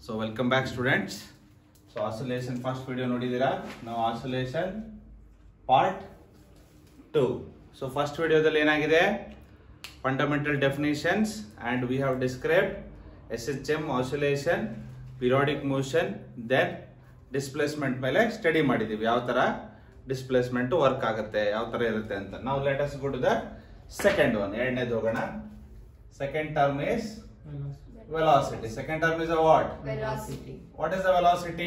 So welcome back students so oscillation first video ನೋಡಿದ್ದೀರಾ ನಾವು oscillation part two so first ವಿಡಿಯೋದಲ್ಲಿ ಏನಾಗಿದೆ fundamental definitions and we have described S H M oscillation periodic motion then displacement ಮೇಲೆ study ಮಾಡಿದ್ದೀವಿ ಯಾವ ಥರ displacement work ಆಗುತ್ತೆ ಯಾವ ಥರ ಇರುತ್ತೆ ಅಂತ ನಾವು latest good the second one ಎರಡನೇದು ಹೋಗೋಣ second term is velocity. Second term is a what? Velocity. What is the velocity?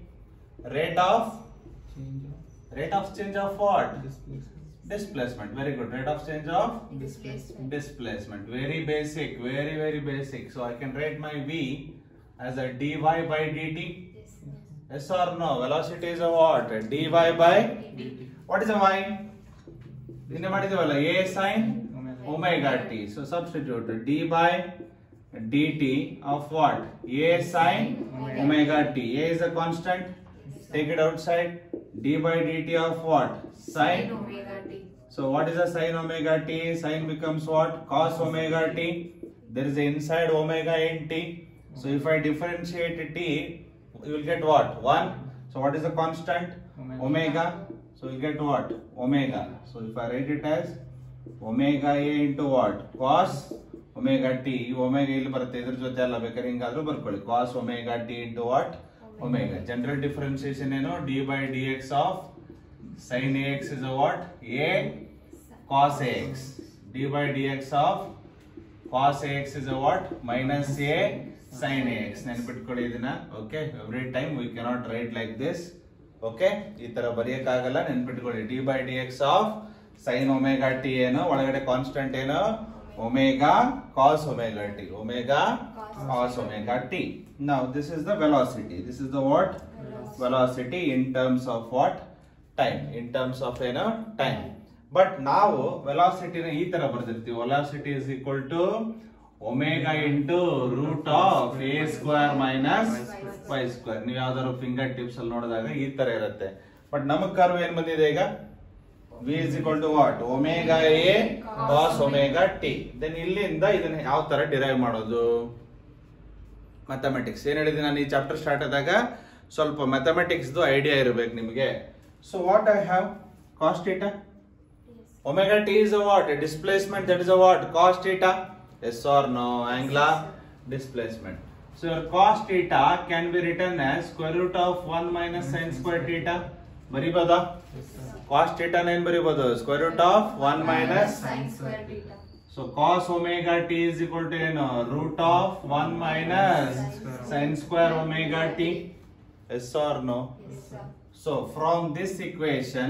Rate of Change rate of change of what? of displacement. Displacement. Very good. Rate of change of Displacement. displacement. Very basic. Very very basic. So I can write my v as a dy by dt. Yes or no? Velocity is a what? dy by what is a y? ನಿನ್ನೆ ಮಾಡಿದೀವಲ್ಲ a sin omega t. So substitute d by dt of what? a sin omega t. a is a constant. Take it outside. d by dt of what? Sin. omega t. So what is a sin omega t? Sin becomes what? Cos omega t. There is a inside omega in t. So if I differentiate t, you will get what? 1. So what is the constant? Omega. Omega. So you get what? Omega. So if I write it as omega a into what? Cos omega t. ಈ omega ಇಲ್ಲಿ ಬರುತ್ತೆ ಇದ್ರ ಜೊತೆ ಅಲ್ಲ ಬೇಕಾದ್ರೆ ಹಿಂಗಾದ್ರೂ ಬರ್ಕೊಳ್ಳಿ cos omega t into what? Omega. General differentiation ಏನು? d by dx of sin ax is a what? A cos ax. d by dx of cos ax is a what? Minus a sin ax. ನೆನ್ಪಿಟ್ಕೊಳ್ಳಿ ಇದನ್ನ okay every time we cannot write like this okay ಈ ತರ ಬರೆಯಕ್ಕಾಗಲ್ಲ ನೆನ್ಪಿಟ್ಕೊಳ್ಳಿ D by D X of sine omega T ಏನು ಒಳಗಡೆ constant ಏನು omega cos omega T omega cos omega T ನಾವು this is the velocity this is the what velocity in terms of what time in terms of ಏನು time but ನಾವು ವೆಲಾಸಿಟಿನ ಈ ತರ ಬರ್ದಿರ್ತೀವಿ velocity is equal to omega into root of A square minus Y square ನೀವು ಯಾವ್ದಾದ್ರು finger tips ಅಲ್ಲಿ ನೋಡಿದಾಗ ಈ ತರ ಇರುತ್ತೆ ಬಟ್ ನಮಗ್ ಕರ್ವ್ ಏನ್ ಬಂದಿದೆ ಈಗ V is equal to what omega A cos omega T then ಇಲ್ಲಿಂದ ಇದನ್ನ ಯಾವ ತರ ಡಿರೈವ್ ಮಾಡೋದು ಮ್ಯಾಥಮೆಟಿಕ್ಸ್ ಏನ್ ಹೇಳಿದೆ ನಾನು ಈ ಚಾಪ್ಟರ್ ಸ್ಟಾರ್ಟ್ ಆದಾಗ ಸ್ವಲ್ಪ ಮ್ಯಾಥಮೆಟಿಕ್ಸ್ ಐಡಿಯಾ ಇರಬೇಕು ನಿಮಗೆ so what I have cost it omega t is a what a displacement that is a what cos theta yes or no angular displacement so your cos theta can be written as square root of 1 minus sin square theta ಬರಿಬೋದಾ Yes, sir. cos theta ಏನ್ ಬರಿಬೋದು square root of 1 minus Sin square theta. so cos omega t is equal to ಏನು root of 1 minus sin square omega t yes or no Yes, sir. so from this equation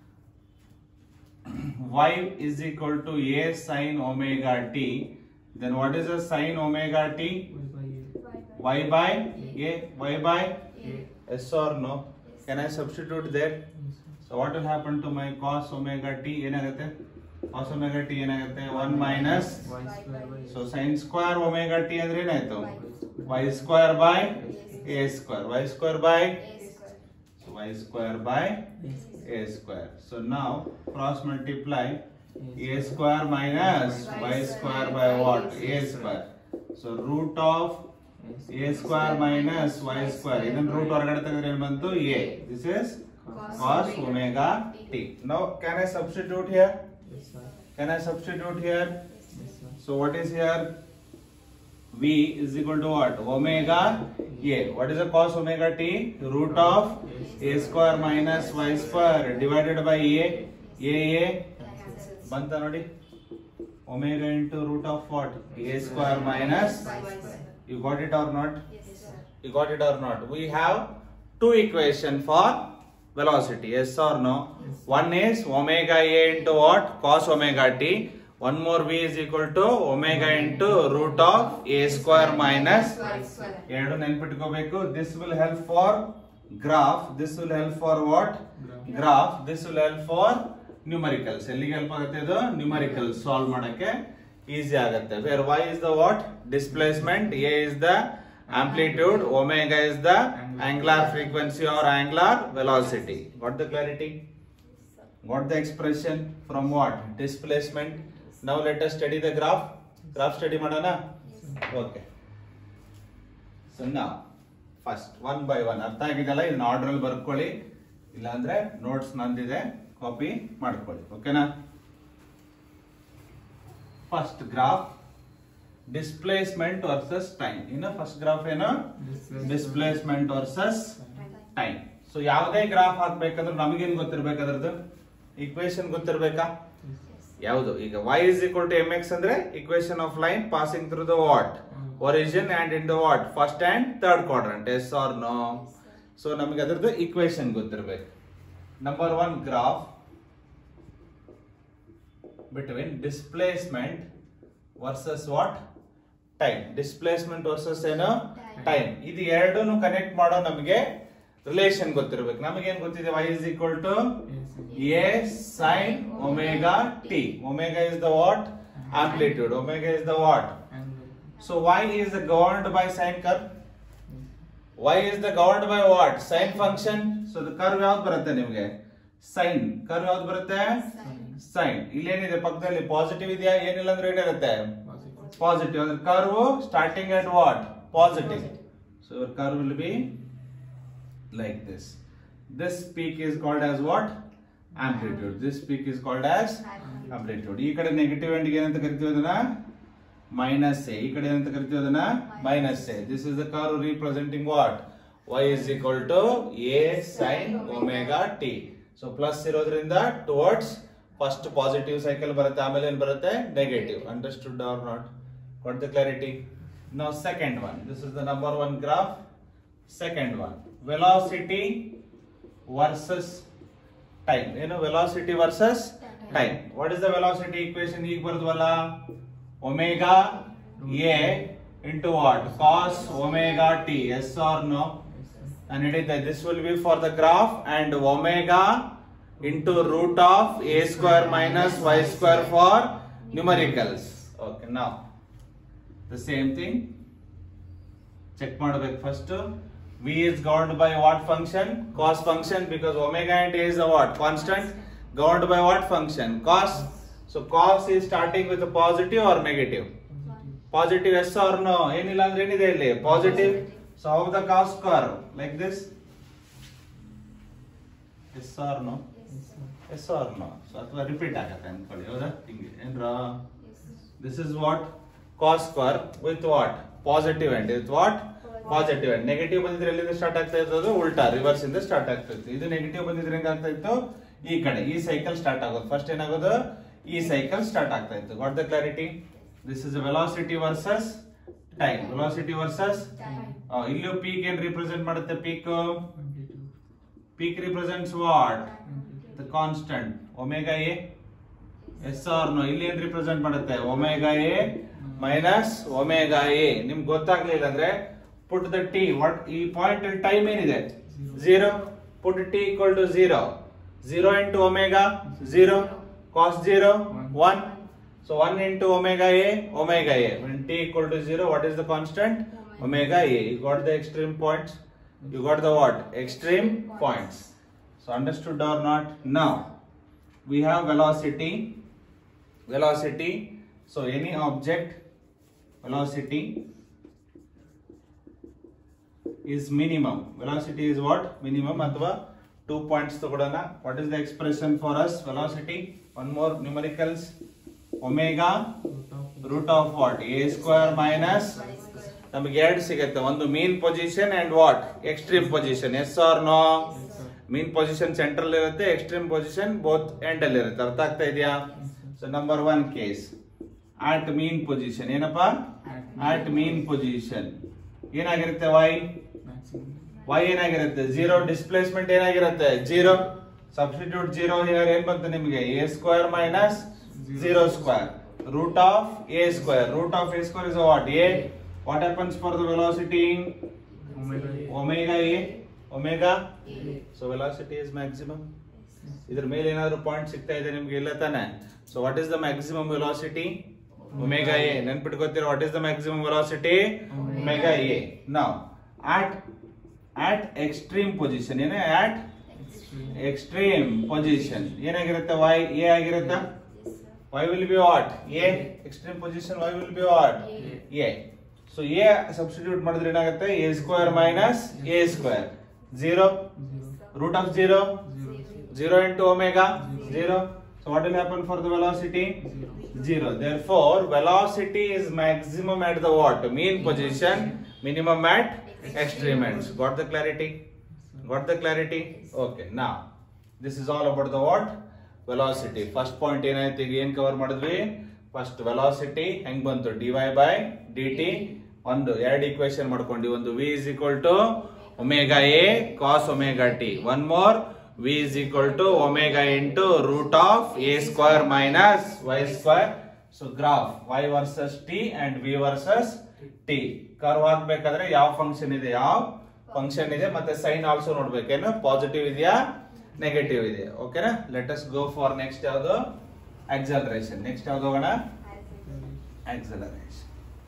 y is equal to a sin omega t then what is the sin omega t Y by A. y by a y by A. yes or no can i substitute there Yes, sir. so what will happen to my cos omega t ಏನಾಗುತ್ತೆ cos omega t ಏನಾಗುತ್ತೆ 1 minus Y square by so sin square omega t ಅಂದ್ರೆ ಏನಾಯ್ತು Y y square by a square y square by A square. so y square by Yes, a square. So now cross multiply a square minus y square by what? a square. So root of a square minus y square. ಇದನ್ನ root ಹೊರಗಡೆ ತೆಗೆದ್ರೆ ಏನ್ ಬಂತು a. This is cos omega t. Now can I substitute here? Yes, sir. Can I substitute here? Yes, sir. So what is here? V is equal to what? Omega A. What is the cos omega t? Root of A square minus Y square divided by A. A A. ಬಂತ ನೋಡಿ omega into root of what A square minus you got it or not you got it or not we have two equation for velocity yes or no one is omega a into what cos omega t one more v is equal to omega into root of a square minus Y square. ಎರಡು ನೆನ್ಪಿಟ್ಕೋಬೇಕು this will help for graph this will help for what graph this will help for numericals ಎಲ್ಲಿಗೆ help ಆಗುತ್ತೆ ಇದು numerical solve ಮಾಡಕ್ಕೆ easy ಆಗುತ್ತೆ where Y is the what displacement A is the amplitude omega is the angular frequency or angular velocity got the clarity got the expression from what displacement now let us study the graph graph study ಮಾಡೋಣ okay so now first one by one ಅರ್ಥ ಆಗಿದೆಲ್ಲ ಇದನ್ನ order ಅಲ್ಲಿ ಬರ್ಕೊಳ್ಳಿ ಇಲ್ಲಾಂದ್ರೆ notes ನಂದಿದೆ copy ಮಾಡ್ಕೊಳ್ಳಿ ಓಕೆನಾ first graph displacement versus time ಇನ್ನು ಫಸ್ಟ್ ಗ್ರಾಫ್ ಏನು ಡಿಸ್ಪ್ಲೇಸ್ಮೆಂಟ್ ವರ್ಸಸ್ ಟೈಮ್ ಸೊ ಯಾವುದೇ ಗ್ರಾಫ್ ಹಾಕ್ಬೇಕಂದ್ರೆ ನಮಗೇನ್ ಗೊತ್ತಿರ್ಬೇಕು ಅದ್ರದ್ದು ಇಕ್ವೇಶನ್ ಗೊತ್ತಿರ್ಬೇಕಾ ಯಾವುದು ಈಗ y is equal to M X ಅಂದ್ರೆ equation of line passing through the what origin and in the what first and third quadrant yes or no so ನಮಗೆ ಅದ್ರದ್ದು ಇಕ್ವೇಶನ್ ಗೊತ್ತಿರ್ಬೇಕು number one graph between displacement versus what time displacement versus ಏನು time ಇದು ಎರಡನ್ನು connect ಮಾಡೋ ನಮಗೆ relation ಗೊತ್ತಿರ್ಬೇಕು ನಮಗೇನ್ ಗೊತ್ತಿದೆ y is equal to a sin omega t omega is the what amplitude omega is the what so y is the governed by sine curve y is the governed by what sine function so the curve ಯಾವ್ದು ಬರುತ್ತೆ ನಿಮಗೆ sine curve ಯಾವ್ದು ಬರುತ್ತೆ sine ಇಲ್ಲೇನಿದೆ ಪಕ್ಕದಲ್ಲಿ positive ಇದೆಯಾ ಏನಿಲ್ಲ ಅಂದ್ರೆ ಏನಿರುತ್ತೆ ಪಾಸಿಟಿವ್ ಅಂದ್ರೆ curve starting at what positive so your curve will be like this this peak is called as what amplitude this peak is called as amplitude ಈ ಕಡೆ ನೆಗೆಟಿವ್ ಎಂಡ್ ಏನಂತ ಕರಿತೀವಿ ಅದನ್ನ ಮೈನಸ್ ಎ ಈ ಕಡೆ ಏನಂತ ಕರಿತೀವಿ ಅದನ್ನ minus A this is the curve representing what y is equal to a sin omega t so plus ಇರೋದ್ರಿಂದ ಟುವರ್ಡ್ಸ್ ಫಸ್ಟ್ ಪಾಸಿಟಿವ್ ಸೈಕಲ್ ಬರುತ್ತೆ ಆಮೇಲೆ ಏನ್ ಬರುತ್ತೆ negative understood or not got the clarity now second one this is the number one graph second one velocity versus time ಏನು velocity versus time what is the velocity equation ಈಗ ಬರ್ದ್ವಲ್ಲ omega a into what cos omega t yes or no and it is that this will be for the graph and omega into root of a square minus y square for numericals okay now the same thing check ಮಾಡಬೇಕು first v is governed by what function cos function because omega and a is a what constant governed by what function cos so cos is starting with a positive or negative positive yes or no ಏನಿಲ್ಲ ಅಂದ್ರೆ ಏನಿದೆ ಇಲ್ಲಿ positive so how the cos curve like this yes or no yes or no so ಅಥವಾ repeat ಆಗತ್ತೆ ಅನ್ಕೊಳ್ಳಿ ಹೌದಾ ಹಿಂಗೆ ಏನ್ರ this is what cos curve with what positive end with what positive end negative ಬಂದಿದ್ರೆ ಎಲ್ಲಿಂದ ಸ್ಟಾರ್ಟ್ ಆಗ್ತಾ ಇತ್ತು ಉಲ್ಟಾ ರಿವರ್ಸ್ ಇಂದ ಸ್ಟಾರ್ಟ್ ಆಗ್ತಾ ಇತ್ತು ಇದು ನೆಗೆಟಿವ್ ಬಂದಿದ್ರೆ ಹೆಂಗ್ ಆಗ್ತಾ ಇತ್ತು ಈ ಕಡೆ ಈ ಸೈಕಲ್ ಸ್ಟಾರ್ಟ್ ಆಗೋದು ಫಸ್ಟ್ ಏನಾಗೋದು ಈ ಸೈಕಲ್ ಸ್ಟಾರ್ಟ್ ಆಗ್ತಾ ಇತ್ತು got the clarity this is velocity versus time velocity versus ಇಲ್ಲೂ ಪೀಕ್ ಏನ್ ರಿಪ್ರೆಸೆಂಟ್ ಮಾಡುತ್ತೆ peak peak represents what the constant omega A yes or no ಇಲ್ಲಿ ಏನ್ ರಿಪ್ರೆಸೆಂಟ್ ಮಾಡುತ್ತೆ omega A minus omega A ನಿಮ್ಗೆ ಗೊತ್ತಾಗ್ಲಿಲ್ಲ ಅಂದ್ರೆ ಪುಟ್ ದ ಟಿ ವಾಟ್ ಈ ಪಾಯಿಂಟ್ ಟೈಮ್ ಏನಿದೆ zero put T equal to zero zero into omega zero cos zero one so one into omega A omega A when t equal to zero what is the constant omega a you got the extreme points you got the what extreme points so understood or not now we have velocity velocity so any object velocity is minimum velocity is what minimum ಅಥವಾ two points ತಗೊಳ್ಳೋಣ what is the expression for us velocity one more numericals omega root of what a square minus ನಮಗೆ ಎರಡು ಸಿಗುತ್ತೆ ಒಂದು mean position and what extreme position yes or no mean position central ಇರುತ್ತೆ extreme position both end ಅಲ್ಲಿ ಇರುತ್ತೆ ಅರ್ಥ ಆಗ್ತಾ ಇದೆಯಾ ಸೊ number one case at mean position ಏನಪ್ಪಾ ಆಟ್ ಮೀನ್ ಪೊಸಿಷನ್ ಏನಾಗಿರುತ್ತೆ ವೈ ವೈ ಏನಾಗಿರುತ್ತೆ ಜೀರೋ ಡಿಸ್ಪ್ಲೇಸ್ಮೆಂಟ್ ಏನಾಗಿರುತ್ತೆ ಜೀರೋ ಸಬ್ಸ್ಟಿಟ್ಯೂಟ್ ಜೀರೋ ಹಿಯರ್ ಏನ್ ಬಂತು ನಿಮಗೆ A square minus zero square root of A square root of A square is what A what happens for the velocity omega A omega so velocity is maximum ಇದ್ರ ಮೇಲೆ ಏನಾದ್ರು point ಸಿಗ್ತಾ ಇದೆ ನಿಮ್ಗೆ ಇಲ್ಲ ತಾನೆ so what is the maximum velocity omega A ನೆನ್ಪಿಟ್ಕೋತೀರ what is the maximum velocity omega A ನಾವ್ ಆಟ್ ಆಟ್ ಎಕ್ಸ್ಟ್ರೀಮ್ ಪೊಸಿಷನ್ ಏನೇ ಆಟ್ ಎಕ್ಸ್ಟ್ರೀಮ್ ಪೊಸಿಷನ್ ಏನಾಗಿರುತ್ತೆ ವೈ ಎ ಆಗಿರುತ್ತೆ Y will be what A extreme position Y will be what A so A substitute ಮಾಡಿದ್ರೆ ಏನಾಗುತ್ತೆ A square minus A square zero Zero. Root of zero Zero. zero into omega zero so what will happen for the velocity Zero. zero therefore velocity is maximum at the what mean position minimum at extreme ends got the clarity got the clarity okay now this is all about the what velocity first point ಏನಾಯ್ತು ಈಗ ಏನ್ cover ಮಾಡಿದ್ವಿ first velocity ಹೆಂಗ್ ಬಂತು d y by d t ಒಂದು ಎರಡು equation ಮಾಡ್ಕೊಂಡಿ ಒಂದು v is equal to omega A cos omega t one more v is equal to omega into root of A square minus Y square so graph y versus t and v versus t curve ಹಾಕ್ಬೇಕಾದ್ರೆ ಯಾವ function ಇದೆ ಯಾವ function ಇದೆ ಮತ್ತೆ sign also ನೋಡ್ಬೇಕೇನು positive ಇದೆಯಾ negative ಇದೆ ಓಕೆನಾ let us go for next ಯಾವುದು ಆಕ್ಸಲರೇಷನ್ ನೆಕ್ಸ್ಟ್ ಯಾವ್ದು ಹೋಗೋಣ acceleration.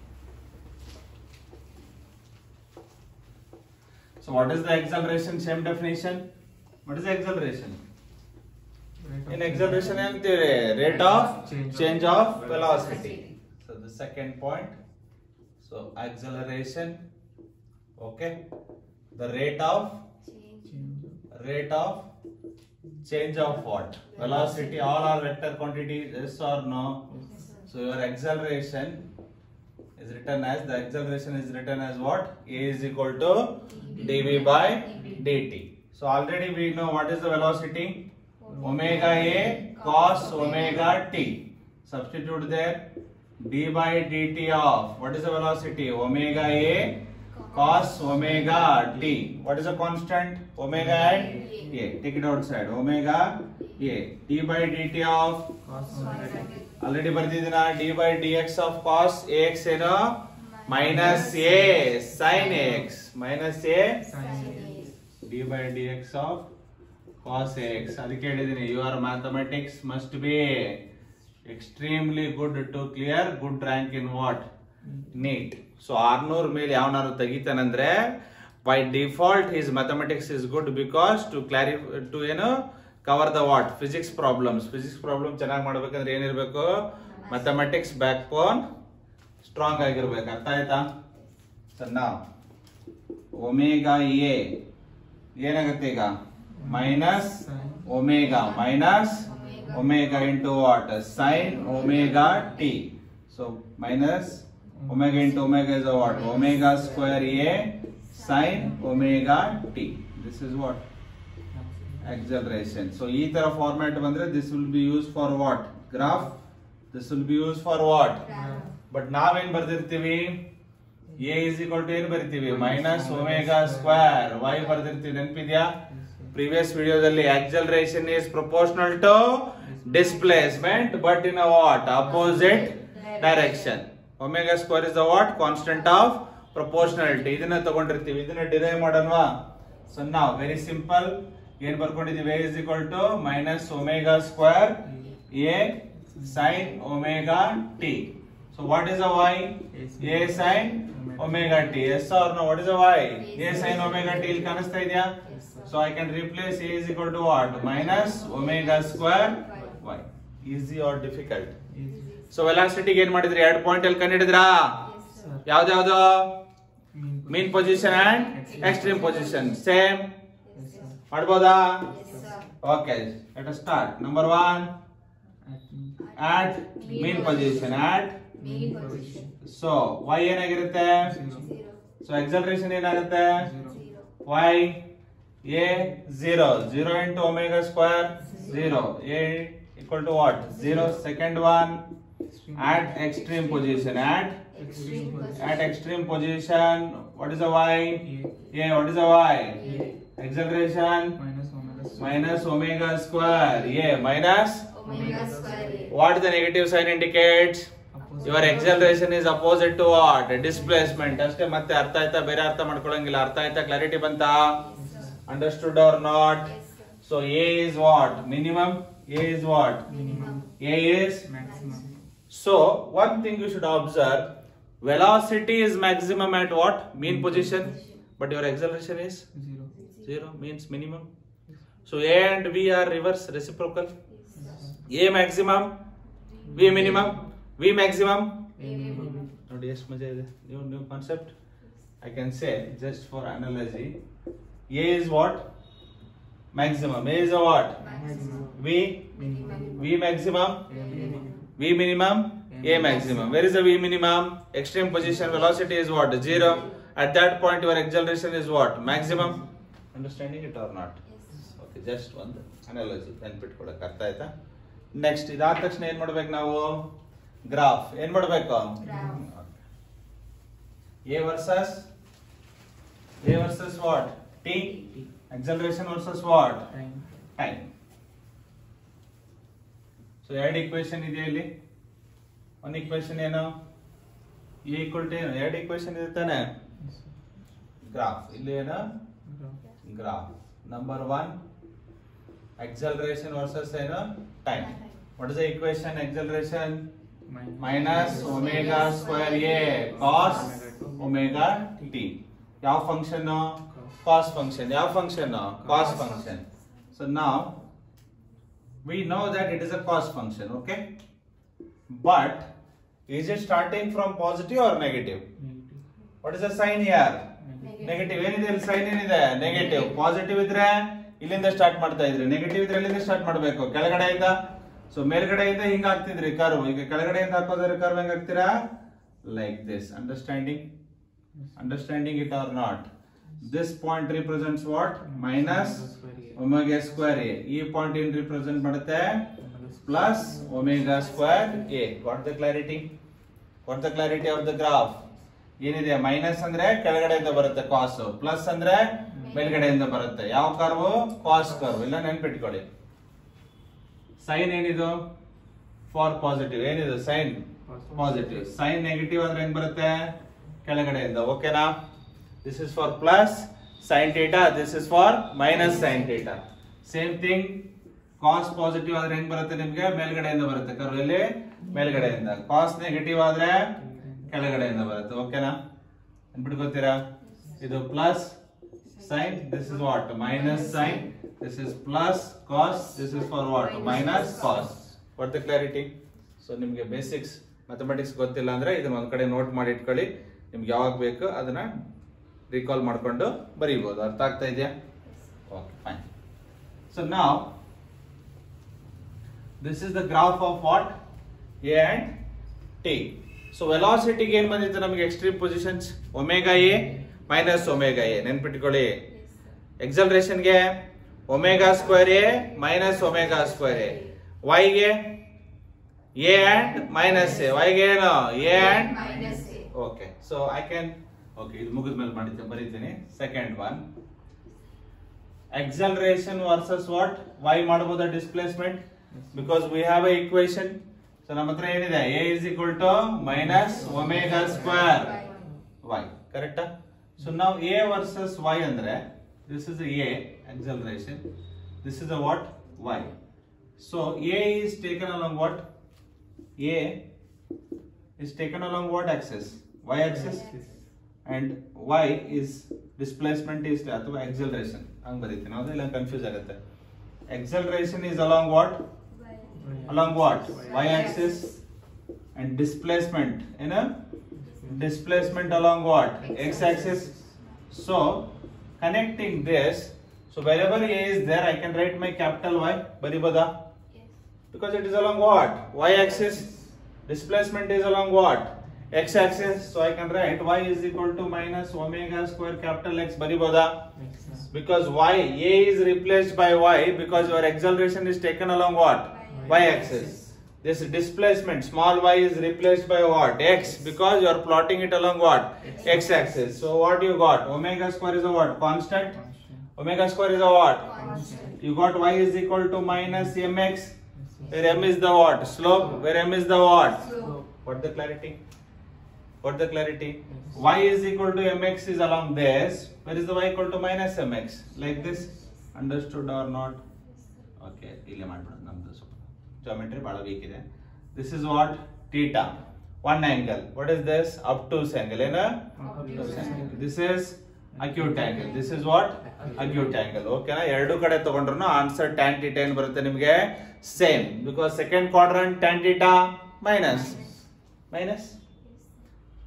So what is the acceleration? Same definition. What is the acceleration? Rate of In acceleration ಏನಂತೀವಿ rate of Change of- change of velocity. So the second point. So acceleration. Okay. The rate of change of- rate of change of what? Velocity. All are vector quantities. Yes or no? So your acceleration is written as the acceleration is written as what? A is equal to dv by dt. So already we know what is the velocity? Omega A cos omega t. Substitute there d by dt of what is the velocity? Omega A cos omega t. What is the constant? Omega and A. Take it outside. Omega A. d by dt of cos omega t. Already ಬರ್ದಿದ್ದೀನ d by D X of cos a x ಏನು minus a sine x minus a Sin d by D X of cos a x ಅದಕ್ಕೆ ಹೇಳಿದ್ದೀನಿ you are mathematics must be extremely good to clear good rank in what NEET so ಆರ್ನೂರ್ ಮೇಲೆ ಯಾವನಾರು ತೆಗಿತಾನಂದ್ರೆ by default his mathematics is good because to clarity to ಏನು cover the what physics problems physics problem ಚೆನ್ನಾಗಿ ಮಾಡ್ಬೇಕಂದ್ರೆ ಏನಿರ್ಬೇಕು mathematics backbone strong ಆಗಿರ್ಬೇಕು ಅರ್ಥ ಆಯ್ತಾ ಸರ್ ನಾವು ಒಮೇಗಾ ಎ ಏನಾಗುತ್ತೆ ಈಗ minus omega minus omega into what sine omega t so minus omega into omega is what omega square a sine omega t this is what acceleration so ಈ ತರ format ಬಂದ್ರೆ this will be use for what graph this will be use for what but ನಾವೇನ್ ಬರ್ದಿರ್ತೀವಿ a is equal to ಏನ್ ಬರಿತೀವಿ minus omega square y ಬರ್ದಿರ್ತೀವಿ ನೆನಪಿದ್ಯಾ previous ವಿಡಿಯೋದಲ್ಲಿ acceleration is proportional to displacement but in a what opposite direction omega square is the what constant of proportionality ಇದನ್ನ ತಗೊಂಡಿರ್ತೀವಿ ಇದನ್ನ ಡಿರೈವ್ ಮಾಡೋಣವಾ ಸೊ ನಾವು ವೆರಿ ಸಿಂಪಲ್ ಏನ್ ಬರ್ಕೊಂಡಿದೀವಿ a is equal to minus omega square a sine omega t so what is uh y a sine omega t yes or no what is uh y a sine omega t ಇಲ್ಲಿ ಕಾಣಿಸ್ತಾ ಇದೆಯಾ so I can replace a is equal to what minus omega square y easy or difficult Easy. So ವೆಲಾಸಿಟಿಗೆ ಏನ್ ಮಾಡಿದ್ರಿ ಎರಡು point ಅಲ್ಲಿ ಕಂಡಿಡಿದ್ರಾ Sir. ಯಾವ್ದ್ಯಾವ್ದು Mean mean position and extreme position same Yes, sir. ಮಾಡ್ಬೋದಾ okay let us start number one At mean- at mean position at mean position. So y ಏನಾಗಿರುತ್ತೆ Zero. So acceleration ಏನಾಗುತ್ತೆ Zero. y a 0 0 into omega square 0 a equal to what 0 second one Extreme. at extreme position at Extreme position. at extreme position what is the y A. a what is the y A. acceleration Minus omega square. minus omega square a minus Omega square A. what the negative sign indicates Opposite. Your acceleration is opposite to what displacement ಅಷ್ಟೇ ಮತ್ತೆ ಅರ್ಥ ಆಯ್ತಾ ಬೇರೆ ಅರ್ಥ ಮಾಡ್ಕೊಳಂಗಿಲ್ಲ ಅರ್ಥ ಆಯ್ತಾ clarity ಬಂತಾ understood or not so a is what minimum a is what Minimum. A is Maximum. So one thing you should observe velocity is maximum at what mean position but your acceleration is Zero. zero means minimum so a and b are reverse reciprocal a maximum v minimum v maximum A minimum. ನೋಡಿ ಎಷ್ಟು ಮಜಾ ಇದೆ new new concept I can say just for analogy a is what maximum a is uh what v v maximum V minimum, A maximum. Where is the V minimum? Extreme position velocity is what? Zero. At that point, your acceleration is what? Maximum. Understanding it or not? Okay, just ಒಂದು analogy ನೆನ್ಪಿಟ್ಕೊಳಕ್ ಅರ್ಥ ಆಯ್ತಾ next ಇದಾದ ತಕ್ಷಣ ಏನ್ ಮಾಡ್ಬೇಕು ನಾವು graph ಏನ್ ಮಾಡ್ಬೇಕು a versus a versus what t acceleration versus what Time. Time so ಎರಡು ಇಕ್ವೇಶನ್ ಇದೆ ಇಲ್ಲಿ ಒಂದು ಇಕ್ವೇಶನ್ ಏನು ಎ ಈಕ್ವಲ್ ಟು ಏನು ಎರಡು ಇಕ್ವೇಶನ್ ಇದೆ ತಾನೆ Yes. ಗ್ರಾಫ್ ಇಲ್ಲಿ ಏನು Graph. Graph number one acceleration versus ಏನು time what is the equation acceleration Minus. Minus omega square a cos omega t ಯಾವ ಫಂಕ್ಷನ್ ಕಾಸ್ ಫಂಕ್ಷನ್ ಯಾವ ಫಂಕ್ಷನ್ ಕಾಸ್ ಫಂಕ್ಷನ್ ಸೊ ನಾವ್ we know that it is a cos function okay but is it starting from positive or negative Negative. what is the sign here Negative. Negative ಏನಿದೆ ಇಲ್ಲಿ sign ಏನಿದೆ negative positive ಇದ್ರೆ ಇಲ್ಲಿಂದ start ಮಾಡ್ತಾ ಇದ್ರಿ negative ಇದ್ರೆ ಎಲ್ಲಿಂದ ಸ್ಟಾರ್ಟ್ ಮಾಡ್ಬೇಕು ಕೆಳಗಡೆಯಿಂದ ಸೊ ಮೇಲ್ಗಡೆಯಿಂದ ಹಿಂಗ ಹಾಕ್ತಿದ್ರಿ ಕರ್ವ್ ಈಗ ಕೆಳಗಡೆಯಿಂದ ಹಾಕೋದ್ರೆ ಕರ್ವ್ ಹೆಂಗ್ ಹಾಕ್ತೀರಾ like this understanding understanding it or not this point represents what minus omega square a ಈ ಪಾಯಿಂಟ್ ಏನ್ ರಿಪ್ರೆಸೆಂಟ್ ಮಾಡುತ್ತೆ plus omega square a what the clarity what the clarity of the graph ಏನಿದೆ ಮೈನಸ್ ಅಂದ್ರೆ ಕೆಳಗಡೆಯಿಂದ ಬರುತ್ತೆ ಕಾಸ್ ಪ್ಲಸ್ ಅಂದ್ರೆ ಮೇಲ್ಗಡೆಯಿಂದ ಬರುತ್ತೆ ಯಾವ ಕರ್ವ್ ಕಾಸ್ ಕರ್ವ್ ಇಲ್ಲ ನೆನ್ಪಿಟ್ಕೊಳ್ಳಿ ಸೈನ್ ಏನಿದು ಫಾರ್ ಪಾಸಿಟಿವ್ ಏನಿದು ಸೈನ್ ಪಾಸಿಟಿವ್ ಸೈನ್ ನೆಗೆಟಿವ್ ಅಂದ್ರೆ ಹೆಂಗ್ ಬರುತ್ತೆ ಕೆಳಗಡೆಯಿಂದ ಓಕೆನಾ this is for plus sine theta this is for minus sine theta same thing cos positive ಆದ್ರೆ ಹೆಂಗ್ ಬರುತ್ತೆ ನಿಮ್ಗೆ ಮೇಲ್ಗಡೆಯಿಂದ ಬರುತ್ತೆ ಕರ್ವ್ ಇಲ್ಲಿ ಮೇಲ್ಗಡೆಯಿಂದ ಕಾಸ್ ನೆಗೆಟಿವ್ ಆದ್ರೆ ಕೆಳಗಡೆಯಿಂದ ಬರುತ್ತೆ ಓಕೆನಾ ಅನ್ಬಿಟ್ಕೋತೀರಾ ಇದು plus sine this is what minus sine this is plus cos this is for what minus cos what the clarity so ನಿಮ್ಗೆ ಬೇಸಿಕ್ಸ್ ಮ್ಯಾಥಮೆಟಿಕ್ಸ್ ಗೊತ್ತಿಲ್ಲ ಅಂದ್ರೆ ಇದನ್ನ ಒಂದ್ ಕಡೆ ನೋಟ್ ಮಾಡಿ ಇಟ್ಕೊಳ್ಳಿ ನಿಮ್ಗೆ ಯಾವಾಗ ಬೇಕು ಅದನ್ನ ರೀಕಾಲ್ ಮಾಡ್ಕೊಂಡು ಬರೀಬಹುದು ಅರ್ಥ ಆಗ್ತಾ ಇದೆಯಾ ಓಕೆ ಫೈನ್ ಸೊ ನಾವ್ this is the graph of what A and t so ವೆಲಾಸಿಟಿಗೆ ಏನ್ ಬಂದಿತ್ತು ನಮಗೆ extreme positions omega A minus omega a ನೆನ್ಪಿಟ್ಕೊಳ್ಳಿ ಎಕ್ಸಲ್ರೇಷನ್ಗೆ omega square A minus omega square a ವೈಗೆ ಎ ಅಂಡ್ ಮೈನಸ್ ಎ ವೈಗೆ ಏನು A and okay so I can okay ಇದು ಮುಗಿದ ಮೇಲೆ ಮಾಡಿದ್ದೆ ಬರೀತೀನಿ second one acceleration versus what y ಮಾಡಬಹುದಾ displacement because we have a equation so ನಮ್ಮ ಹತ್ರ ಏನಿದೆ a is equal to minus omega square y ಕರೆಕ್ಟಾ ಸೊ ನಾವು ಎ ವರ್ಸಸ್ ವೈ ಅಂದ್ರೆ this is a acceleration this is uh what y so a is taken along what a is taken along what axis y axis and y is displacement is ಅಥವಾ acceleration ಹಂಗ್ ಬರೀತೀನಿ ಹೌದಾ ಇಲ್ಲ confuse ಆಗುತ್ತೆ acceleration is along what along what y axis and displacement in a displacement along what x axis so connecting this so wherever a is there i can write my capital y bariboda because it is along what y axis displacement is along what x axis so i can write y is equal to minus omega square capital x bariboda because y a is replaced by y because your acceleration is taken along what y axis this displacement small y is replaced by what x because you are plotting it along what x axis so what you got omega square is a what constant omega square is a what you got y is equal to minus mx where m is the what slope where m is the what what the clarity what the clarity y is equal to mx is along this where is the y equal to minus mx like this understood or not okay ಇಲ್ಲೇ ಮಾಡ್ಬಿಡೋದು ನಮ್ದು ಸ್ವಲ್ಪ geometry ಬಹಳ weak ಇದೆ this is what theta one angle what is this up to angle ಏನ this is acute angle this is what acute angle ಓಕೆನಾ ಎರಡು ಕಡೆ ತಗೊಂಡ್ರು ಆನ್ಸರ್ ಟ್ಯಾನ್ ಟೀಟಾ ಏನ್ ಬರುತ್ತೆ ನಿಮ್ಗೆ same because second quadrant tan theta minus minus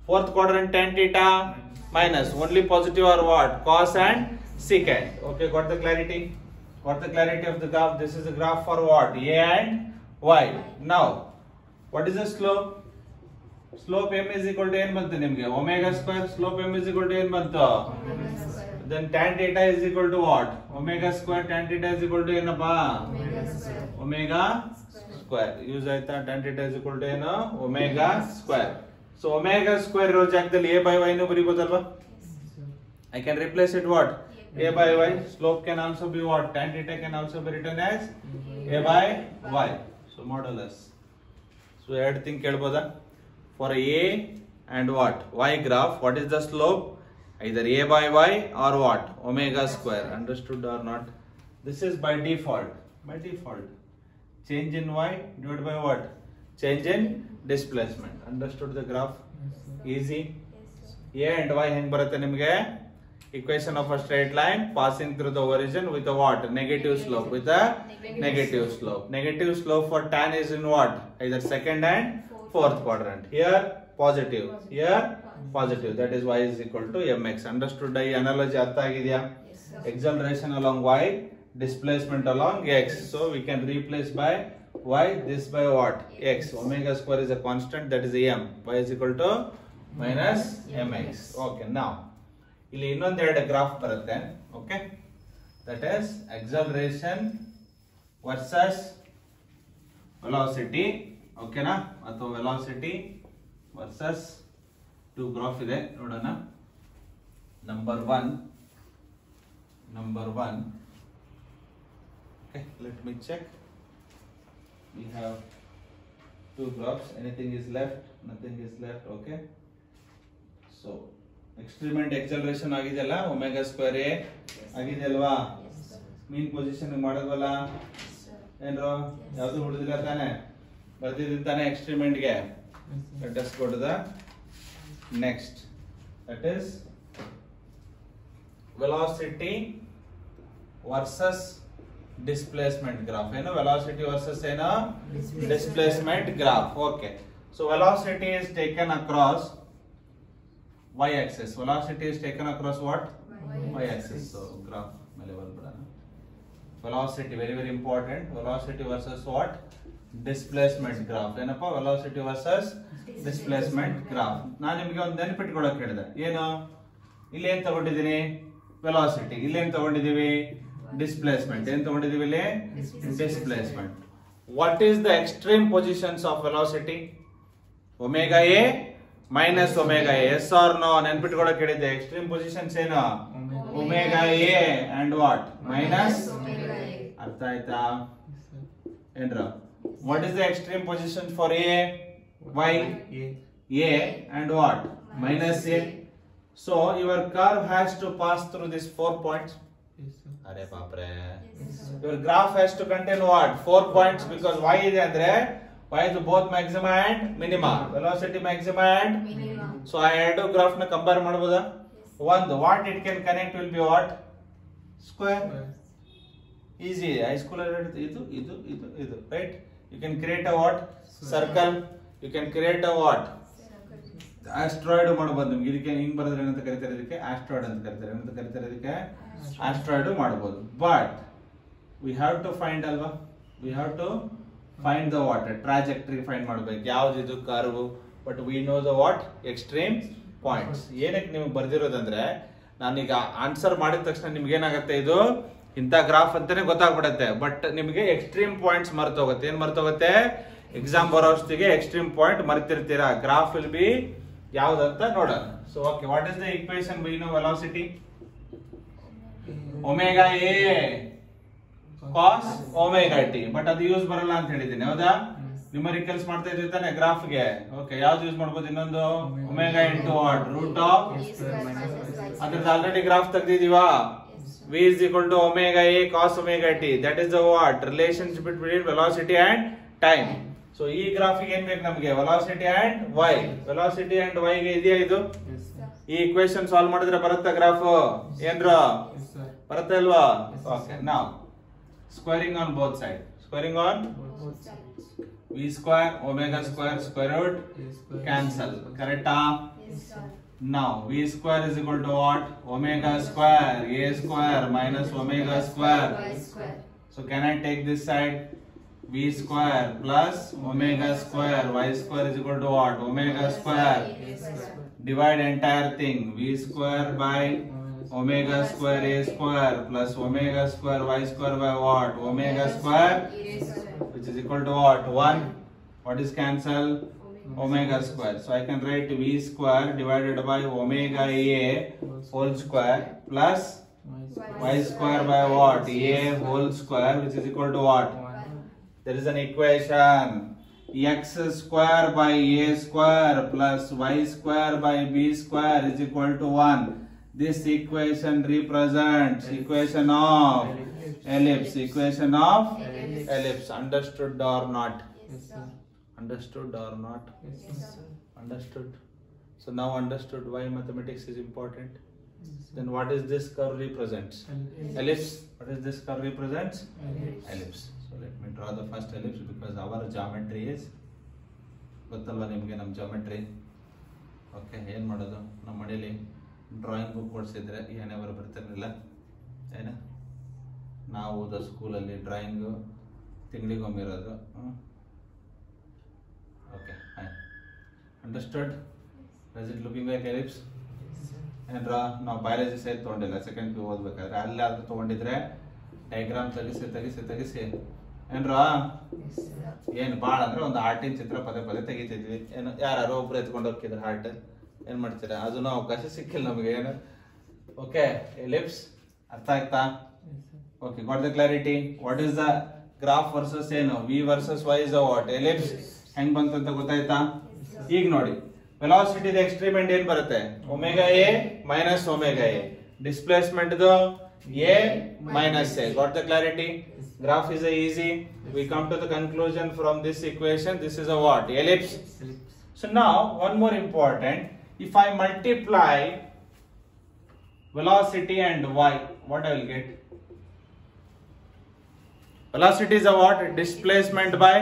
Fourth quadrant tan theta minus only positive or what? Cos and secant. Okay, got the clarity? Got the clarity of the graph? This is the graph for what? A and Y. Now, what is the slope? Slope m is equal to ಏನ್ ಬಂತು ನಿಮ್ಗೆ omega square slope m is equal to ಏನ್ ಬಂತು then tan theta is equal to what? Omega square tan theta is equal to ಏನಪ್ಪಾ omega square use ಆಯ್ತಾ tan theta is equal to ಏನು omega square so omega square ಇರೋ ಜಾಗದಲ್ಲಿ a by y ನು ಬರೀಬೋದಲ್ವಾ I can replace it what? a by y. Slope can also be what? Tan theta can also be written as a by y. So modulus. So ಎರಡು thing ಕೇಳ್ಬೋದಾ for a and what y graph what is the slope either a by y or what? Omega square. Understood or not? This is by default. By default. Change in y divided by what? Change in displacement. Understood the graph? Easy. A and y ಹೆಂಗ್ ಬರುತ್ತೆ ನಿಮಗೆ equation of a straight line passing through the origin with a what negative slope with a negative slope negative slope for tan is in what either second and fourth quadrant here positive here positive that is y is equal to mx understood ಈ analogy ಅರ್ಥ ಆಗಿದೆಯಾ acceleration along y displacement along x so we can replace by y this by what x omega square is a constant that is m y is equal to minus mx okay now ಇಲ್ಲಿ ಇನ್ನೊಂದೆರಡು graph ಬರುತ್ತೆ okay that is acceleration versus velocity ಓಕೆನಾ ಅಥವಾ velocity versus to graph ಇದೆ ನೋಡೋಣ number one number one okay let me check we have two graphs anything is left nothing is left okay so experiment acceleration ಆಗಿದೆಯಲ್ಲ omega square a ಆಗಿದೆಯಲ್ವಾ mean position ಮಾಡೋದ್ವಲ್ಲ ಏನ್ರು ಯಾವ್ದು ಹುಡುದಿಲ್ಲ ತಾನೆ ಬರ್ದಿದ್ದೀನಿ ತಾನೆ experiment ಗೆ let us go to the next that is velocity versus displacement graph ಏನು velocity versus ಏನು displacement graph okay so velocity is taken across y axis velocity is taken across what y axis so graph ಮೇಲೆ ಬರ್ಬಿಡೋಣ velocity very very important velocity versus what displacement graph ಏನಪ್ಪ velocity versus displacement graph ನಾನು ನಿಮಗೆ ಒಂದು ನೆನಪಿಟ್ಕೊಳ್ಳೋಕೆ ಹೇಳಿದೆ ಏನು ಇಲ್ಲಿ ಏನ್ ತಗೊಂಡಿದ್ದೀನಿ ವೆಲಾಸಿಟಿ ಇಲ್ಲಿ ಏನ್ ತಗೊಂಡಿದೀವಿ ಡಿಸ್ಪ್ಲೇಸ್ಮೆಂಟ್ ಏನ್ ತಗೊಂಡಿದೀವಿ ಇಲ್ಲಿ displacement what is the extreme positions of velocity omega A minus omega yes or no ನೆನ್ಪಿಟ್ಕೊಳಕ್ ಹೇಳಿದ್ದೆ ಎಕ್ಸ್ಟ್ರೀಮ್ ಪೊಸಿಷನ್ಸ್ ಏನು omega a and what minus ಅರ್ಥ ಆಯ್ತಾ ಏನ್ರ what is the extreme position for a y a and what minus a so your curve has to pass through these four points ಅರೆ ಬಾಪ್ರೆ your graph has to contain what four points because y ಇದೆ ಅಂದ್ರೆ y is both maxima and minima velocity maxima and so ಆ ಎರಡು graph ನ compare ಮಾಡಬಹುದಾ ಒಂದು what it can connect will be what square easy high school ಇದು ಇದು ಇದು ಇದು right you can create a what circle you can create a what astroid ಮಾಡಬಹುದು ನಿಮ್ಗೆ ಇದಕ್ಕೆ ಹಿಂಗ್ ಬರೆದ್ರೆ ಏನಂತ ಕರಿತಾರೆ ಇದಕ್ಕೆ ಆಸ್ಟ್ರಾಯ್ಡ್ ಅಂತ ಕರಿತಾರೆ ಏನಂತ ಕರಿತಾರೆ ಇದಕ್ಕೆ ಆಸ್ಟ್ರಾಯ್ಡ್ ಮಾಡಬಹುದು but we have to find ಅಲ್ವಾ we have to find the what trajectory find ಮಾಡ್ಬೇಕು ಯಾವ್ದು ಇದು curve but we know the what extreme points ಏನಕ್ಕೆ ನಿಮ್ಗೆ ಬರ್ದಿರೋದಂದ್ರೆ ನಾನೀಗ ಆನ್ಸರ್ ಮಾಡಿದ ತಕ್ಷಣ ನಿಮ್ಗೆ ಏನಾಗುತ್ತೆ ಇದು ಇಂಥ ಗ್ರಾಫ್ ಅಂತಾನೆ ಗೊತ್ತಾಗ್ಬಿಡತ್ತೆ ಬಟ್ ನಿಮಗೆ ಎಕ್ಸ್ಟ್ರೀಮ್ ಪಾಯಿಂಟ್ಸ್ ಮರ್ತೋಗುತ್ತೆ ಏನ್ ಮರ್ತೋಗುತ್ತೆ ಎಕ್ಸಾಮ್ ಬರೋ ಅಷ್ಟಿಗೆ ಎಕ್ಸ್ಟ್ರೀಮ್ ಪಾಯಿಂಟ್ ಮರ್ತಿರ್ತೀರಾ ಗ್ರಾಫ್ ವಿಲ್ ಬಿ ಯಾವ್ದಂತ ನೋಡೋಣ so okay what is the equation by no velocity omega A cos omega t but ಅದು ಯೂಸ್ ಬರಲ್ಲ ಅಂತ ಹೇಳಿದ್ದೀನಿ ಹೌದಾ ನ್ಯೂಮರಿಕಲ್ಸ್ ಮಾಡ್ತಾ ಇದ್ವಿ ತಾನೆ ಗ್ರಾಫ್ಗೆ ಓಕೆ ಯಾವ್ದು ಯೂಸ್ ಮಾಡ್ಬೋದು ಇನ್ನೊಂದು omega into what root of ಅದ್ರದ್ದು ಆಲ್ರೆಡಿ ಗ್ರಾಫ್ ತೆಗ್ದಿದೀವಾ v is equal to omega a cos omega t that is the what relationship between velocity and time so ಈ ಗ್ರಾಫಿಗೆ ಏನ್ ಬೇಕು ನಮಗೆ velocity and y velocity and y ಗೆ ಇದೆಯಾ ಇದು ಈ ಇಕ್ವೇಶನ್ ಸಾಲ್ವ್ ಮಾಡಿದ್ರೆ ಬರುತ್ತಾ ಗ್ರಾಫ್ ಏನ್ರ ಬರುತ್ತೆ ಅಲ್ವಾ ಓಕೆ ನಾವ್ squaring on both side squaring on v square omega square square root cancel ಕರೆಕ್ಟಾ Now v square is equal to what? Omega square a square minus omega square. So can I take this side? v square plus omega square y square is equal to what? Omega square. Divide entire thing v square by omega square a square plus omega square y square by what? Omega square which is equal to what? 1. What is cancel? Omega square. So I can write v square divided by omega a whole square plus y square by what? a whole square which is equal to what? There is an equation x square by a square plus y square by b square is equal to 1. This equation represents equation of ellipse. Equation of ellipse. Understood or not? Understood or not? Understood. So now understood why mathematics is important. Then what is this curve represents? Ellipse. What is this curve represents? Ellipse. So let me draw the first ellipse because our geometry is ಗೊತ್ತಲ್ವಾ ನಿಮಗೆ ನಮ್ಮ geometry okay ಏನು ಮಾಡೋದು ನಮ್ಮ ಮನೇಲಿ drawing book ಕೊಡಿಸಿದ್ರೆ ಏನೇ ಬರ ಬರ್ತಿರ್ಲಿಲ್ಲ ಏನ ನಾವು ಓದೋ ಸ್ಕೂಲಲ್ಲಿ ಡ್ರಾಯಿಂಗು ತಿಂಗಳಿಗೊಮ್ಮೆ ಇರೋದು okay fine understood does it looking like ellipse ಏನ್ರ ನಾವು ಬಯಾಲಜಿ ಸೈಡ್ ತೊಗೊಂಡಿಲ್ಲ ಸೆಕೆಂಡ್ ಪಿ ಓದ್ಬೇಕಾದ್ರೆ ಅಲ್ಲಾದ್ರೂ ತೊಗೊಂಡಿದ್ರೆ ಡೈಗ್ರಾಮ್ ತೆಗಿಸಿ ತೆಗಿಸಿ ತೆಗಿಸಿ ಏನ್ರ ಏನು ಭಾಳ ಅಂದ್ರೆ ಒಂದು ಹಾರ್ಟಿನ ಚಿತ್ರ ಪದೇ ಪದೇ ತೆಗಿತಿದ್ವಿ ಏನು ಯಾರು ಒಬ್ರು ಎತ್ಕೊಂಡು ಹೋಗ್ತಿದ್ರು ಹಾರ್ಟ್ ಏನ್ ಮಾಡ್ತೀರಾ ಅದನ್ನು ಅವಕಾಶ ಸಿಕ್ಕಿಲ್ಲ ನಮಗೆ ಏನು ಓಕೆ ಎಲಿಪ್ಸ್ ಅರ್ಥ ಆಯ್ತಾ okay got the clarity what is the graph versus ಏನು v versus y is what ellipse ಹೆಂಗ್ ಬಂತು ಅಂತ ಗೊತ್ತಾಯ್ತಾ ಈಗ ನೋಡಿ ವೆಲಾಸಿಟಿ ಎಕ್ಸ್ಟ್ರೀಮ್ ಎಂಡ್ ಏನ್ ಬರುತ್ತೆ omega A minus omega a displacement a minus a got the clarity graph is a easy we come to the conclusion from this equation this is a what ellipse so now one more important if i multiply velocity and y what i will get velocity is a what displacement by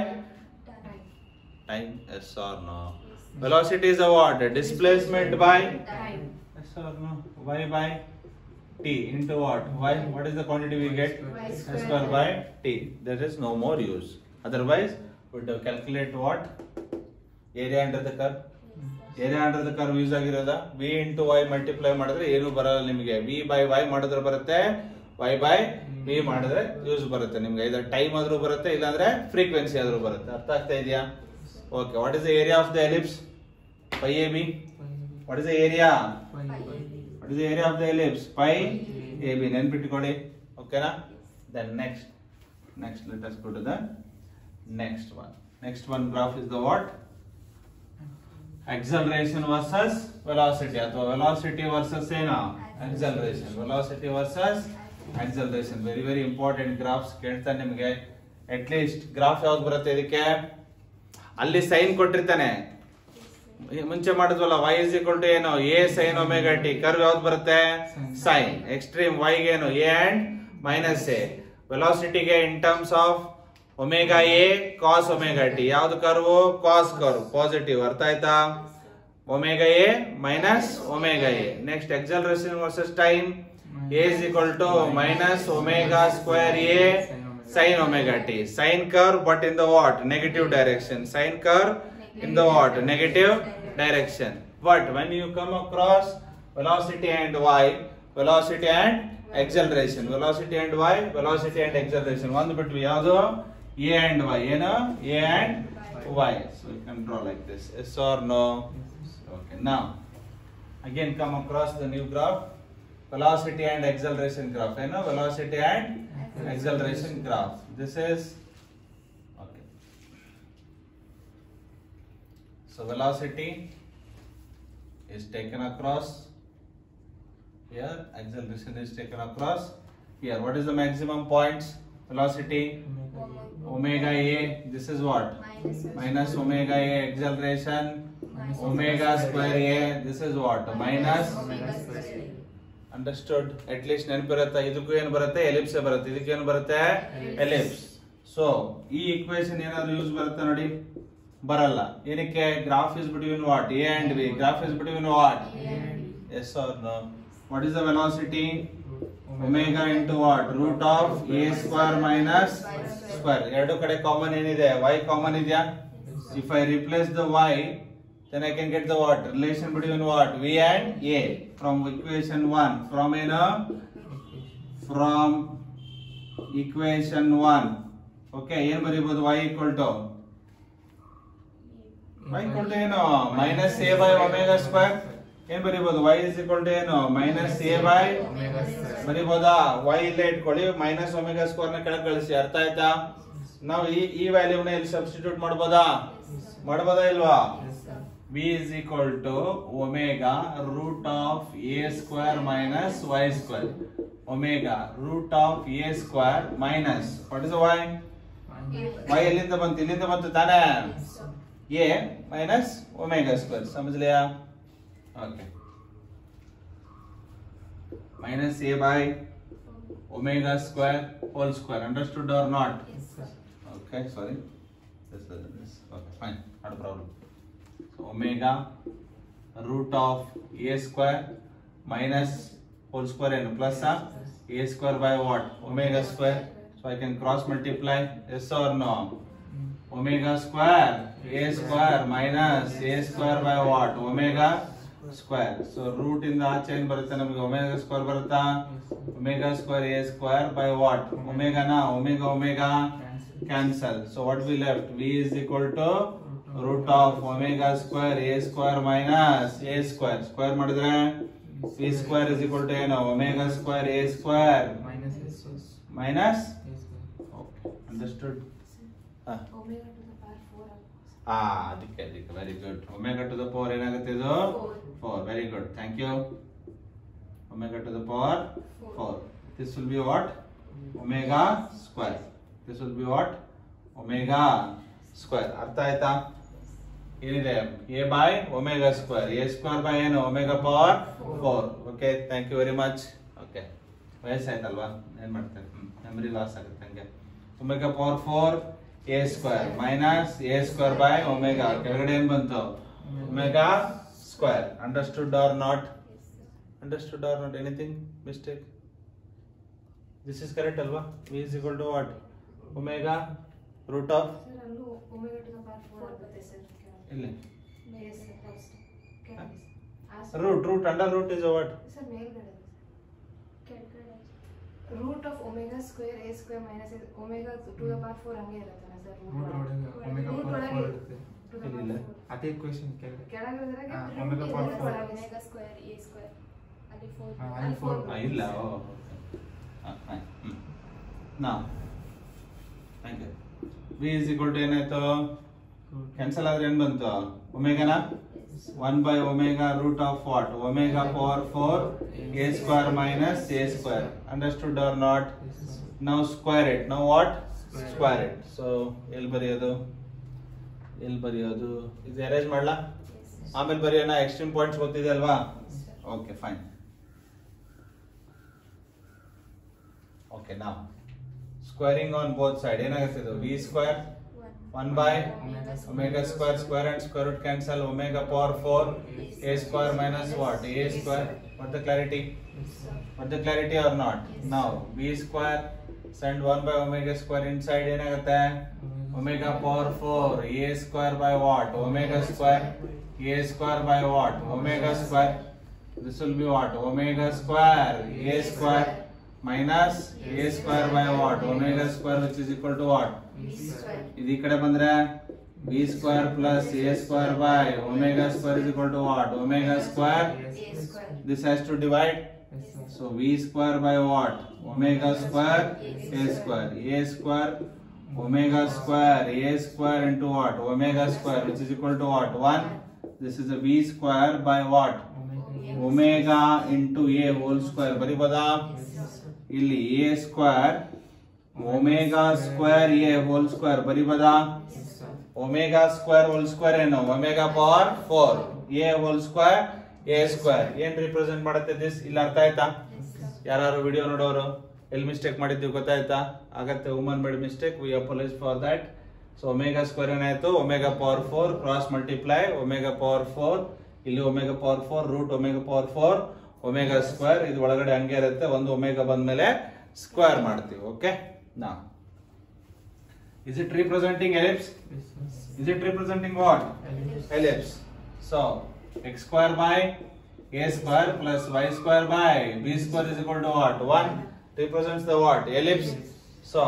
time yes or no velocity is a what displacement by yes or no y by t into what y what is the quantity we get Y s square. square by t there is no more use otherwise we would have calculate what area under the curve area under the curve use ಆಗಿರೋದ v into y multiply ಮಾಡಿದ್ರೆ ಏನು ಬರಲ್ಲ ನಿಮಗೆ v by y ಮಾಡಿದ್ರೆ ಬರುತ್ತೆ y by v ಮಾಡಿದ್ರೆ use ಬರುತ್ತೆ ನಿಮ್ಗೆ ಇದರ ಟೈಮ್ ಆದ್ರೂ ಬರುತ್ತೆ ಇಲ್ಲಾಂದ್ರೆ ಫ್ರೀಕ್ವೆನ್ಸಿ ಆದ್ರೂ ಬರುತ್ತೆ ಅರ್ಥ ಆಗ್ತಾ ಇದೆಯಾ okay what is the area of the ellipse pi A B what is the area what is the area of the ellipse pi A B ನೆನ್ಪಿಟ್ಕೊಳ್ಳಿ ಓಕೆನಾ then next next let us go to the next one next one graph is the what acceleration versus velocity ಅಥವಾ velocity versus ಏನು acceleration velocity versus acceleration very very important graphs ಕೇಳ್ತಾನೆ ನಿಮಗೆ at least graph ಯಾವ್ದು ಬರುತ್ತೆ ಇದಕ್ಕೆ ಅಲ್ಲಿ sine ಕೊಟ್ಟಿರ್ತಾನೆ ಮುಂಚೆ ಮಾಡಿದ್ವಲ್ಲ y ಇಸ್ ಈಕ್ವಲ್ ಟು ಏನು A sine omega T curve ಯಾವ್ದು ಬರುತ್ತೆ ಸೈನ್ ಎಕ್ಸ್ಟ್ರೀಮ್ y ಗೆ ಏನು ಎ ಅಂಡ್ ಮೈನಸ್ ಎ ವೆಲಾಸಿಟಿಗೆ in terms of omega A cos omega T ಯಾವ್ದು ಕರ್ವು ಕಾಸ್ ಕರ್ವ್ ಪಾಸಿಟಿವ್ ಅರ್ಥ ಆಯ್ತಾ omega A minus omega A next acceleration versus time A is equal to minus omega square A sin omega t sin curve but in the what negative direction sin curve in the what negative direction but when you come across velocity and y velocity and acceleration velocity and y velocity and acceleration ಒಂದು ಬಿಟ್ವಿ ಯಾವುದು a and y ಏನು a and y so you can draw like this yes or no okay now again come across the new graph velocity and acceleration graph ಏನು velocity and acceleration graph this is okay so velocity is taken across here acceleration is taken across here what is the maximum points velocity omega a this is what minus omega a acceleration omega square a this is what minus understood at least ನೆನಪಿರುತ್ತೆ ಇದಕ್ಕೂ ಏನು ಬರುತ್ತೆ ellipse ಬರುತ್ತೆ ಇದಕ್ಕೆ ಏನು ಬರುತ್ತೆ ellipse so ಈ equation ಏನಾದ್ರು ಯೂಸ್ ಬರುತ್ತೆ ನೋಡಿ ಬರಲ್ಲ ಏನಕ್ಕೆ graph is between what A and B graph is between what yes or no what is the velocity omega into what root of A square minus square ಎರಡು ಕಡೆ common ಏನಿದೆ y common ಇದೆಯಾ if I replace the y then I can get the what relation between what v and a from equation 1 from ಏನು from equation 1 okay ಏನ್ ಬರೀಬಹುದು y equal to y equal to ಏನು minus a by omega square ಏನ್ ಬರೀಬಹುದು y is equal to ಏನು minus a by Omega square. ಬರೀಬಹುದಾ y ಇಲ್ಲೇ ಇಟ್ಕೊಳ್ಳಿ minus omega square ನ ಕೆಳಗೆ ಕಳಿಸಿ ಅರ್ಥ ಆಯ್ತಾ ನಾವು ಈ ಈ ವ್ಯಾಲ್ಯೂನ ಇಲ್ಲಿ ಸಬ್ಸ್ಟಿಟ್ಯೂಟ್ ಮಾಡ್ಬೋದಾ ಮಾಡ್ಬೋದಾ ಇಲ್ವಾ Yes, sir. v is equal to omega root of a square minus y square omega root of a square minus what is the y y ಎಲ್ಲಿಂದ ಬಂತು ಇಲ್ಲಿಂದ ಬಂತು ತಾನೇ a minus omega square ಸಮझलिया okay minus a by omega square whole square understood or not Okay, sorry. This is this. Okay, fine. Not a problem. So omega root of a square minus whole square and plus uh, a square by what? Omega square. So I can cross multiply. Yes or no? Omega square a square minus a square by what? Omega square. So root in the ಆಚೆ ಏನ್ ಬರುತ್ತೆ ನಮಗೆ omega square ಬರುತ್ತಾ omega square a square by what? Omega na omega omega cancel. So what we left? V is equal to root of omega square a square minus a square. Square ಮಾಡಿದ್ರೆ v square is equal to ಏನು omega square a square Minus S was. minus Yes, sir. okay understood ಹಾ omega to the power 4 ಆಗ್ಬೋದು. ಆ ಅದಕ್ಕೆ ಅದಕ್ಕೆ very good omega to the power ಏನಾಗುತ್ತೆ ಇದು Four. Four very good thank you omega to the power Four. Four this will be what omega square this will be what omega square ಅರ್ಥ ಆಯ್ತಾ ಏನಿದೆ A by omega square A square by ಏನು omega power four okay thank you very much okay ವಯಸ್ಸಾಯ್ತಲ್ವಾ ಏನ್ ಮಾಡ್ತಾರೆ memory loss ಆಗುತ್ತೆ ಹಂಗೆ omega power four A square minus A square by omega ಕೆಳಗಡೆ ಏನ್ ಬಂತು omega square understood or not understood or not anything mistake this is correct ಅಲ್ವಾ V is equal to what omega root of Sir, ಅಲ್ಲೂ omega to the power 4 ಆಗುತ್ತೆ sir. ಇಲ್ಲಿ Yes, sir, first. ಕೆಳಗೆ. ಆ sir. Root root under root is what Sir, ಮೇಲ್ಗಡೆ ಇದೆ. ಕೆಳಗಡೆ. root of omega square a square minus a- omega to the power 4 ಹಂಗೆ ಇರುತ್ತಲ್ಲ sir? root Root ಒಳಗೆ. ಒಳಗೆ omega root power ಒಳಗೆ four ಇರುತ್ತೆ. to the power ಇಲ್ಲ. four. ಅದೇ equation ಕೆಳಗೆ. ಕೆಳಗಿರೋದ್ರಾಗೆ ಹಾ, root omega ಇದೆ power four. ಒಳಗೆ. omega square a square ಅಲ್ಲಿ 4 ಹಾ, ಅಲ್ಲಿ ಅಲ್ಲಿ four. four. ಇಲ್ಲ ಓ ನಾವು thank you V is equal to ಏನಾಯ್ತು Root. ಕ್ಯಾನ್ಸಲ್ ಆದ್ರೆ ಏನ್ ಬಂತು ಒಮೆಗಾನ one by omega root of what omega power four A square minus A square understood or not Yes, sir. ನಾವು ಸ್ಕ್ವೇರ್ ಇಟ್ ನಾವು what Square. Square it so ಎಲ್ಲಿ ಬರೆಯೋದು ಎಲ್ಲಿ ಬರೆಯೋದು ಇದು ಅರೇಂಜ್ ಮಾಡ್ಲಾ ಆಮೇಲೆ ಬರೆಯೋಣ ಎಕ್ಸ್ಟ್ರೀಮ್ ಪಾಯಿಂಟ್ಸ್ ಗೊತ್ತಿದೆ ಅಲ್ವಾ ಓಕೆ ಫೈನ್ ಓಕೆ ನಾವು ಸ್ಕ್ವೇರಿಂಗ್ ಆನ್ ಬೋತ್ ಸೈಡ್ ಏನಾಗುತ್ತೆ ಇದು V square one by omega square square and square root cancel omega power four A square minus what A square what the clarity Yes, sir. What the clarity or not ನಾವು V square send one by omega square inside ಏನಾಗುತ್ತೆ omega power four A square by what omega square A square by what omega square this will be what omega square A square minus A square by what omega square which is equal to what V square. ಇದು ಈ ಕಡೆ ಬಂದ್ರೆ B square plus A square by omega square is equal to what omega square Yes, A sir. square. This has to divide Yes, sir. So v square by what? Omega square a square. a square omega square a square into what? Omega square which is equal to what? 1. This is a v square by what? Omega. Omega into a whole square. ಬರಿಬೋದಾ Yes, sir. ಇಲ್ಲಿ a square omega square a whole square ಬರಿಬೋದಾ Yes, sir. Omega square whole square ಏನು omega power four A whole square A square ಏನ್ represent ಮಾಡುತ್ತೆ this ಇಲ್ಲಿ ಅರ್ಥ ಆಯ್ತಾ ಯಾರು ವಿಡಿಯೋ ನೋಡೋರು ಎಲ್ಲಿ ಮಿಸ್ಟೇಕ್ ಮಾಡಿದ್ದೀವಿ ಗೊತ್ತಾಯ್ತಾ ಆಗತ್ತೆ woman made mistake we apologise for that so omega square ಏನಾಯ್ತು omega power four cross multiply omega power four ಇಲ್ಲಿ omega power four root omega power four omega square ಇದು ಒಳಗಡೆ ಹಂಗೆ ಇರುತ್ತೆ ಒಂದು ಒಮೆಗಾ ಬಂದ್ಮೇಲೆ ಸ್ಕ್ವೇರ್ ಮಾಡ್ತೀವಿ ಓಕೆ ನಾ is it representing ellipse is it representing what ellipse. So x square by a square plus y square by b square is equal to what? 1 represents the what? Ellipse. So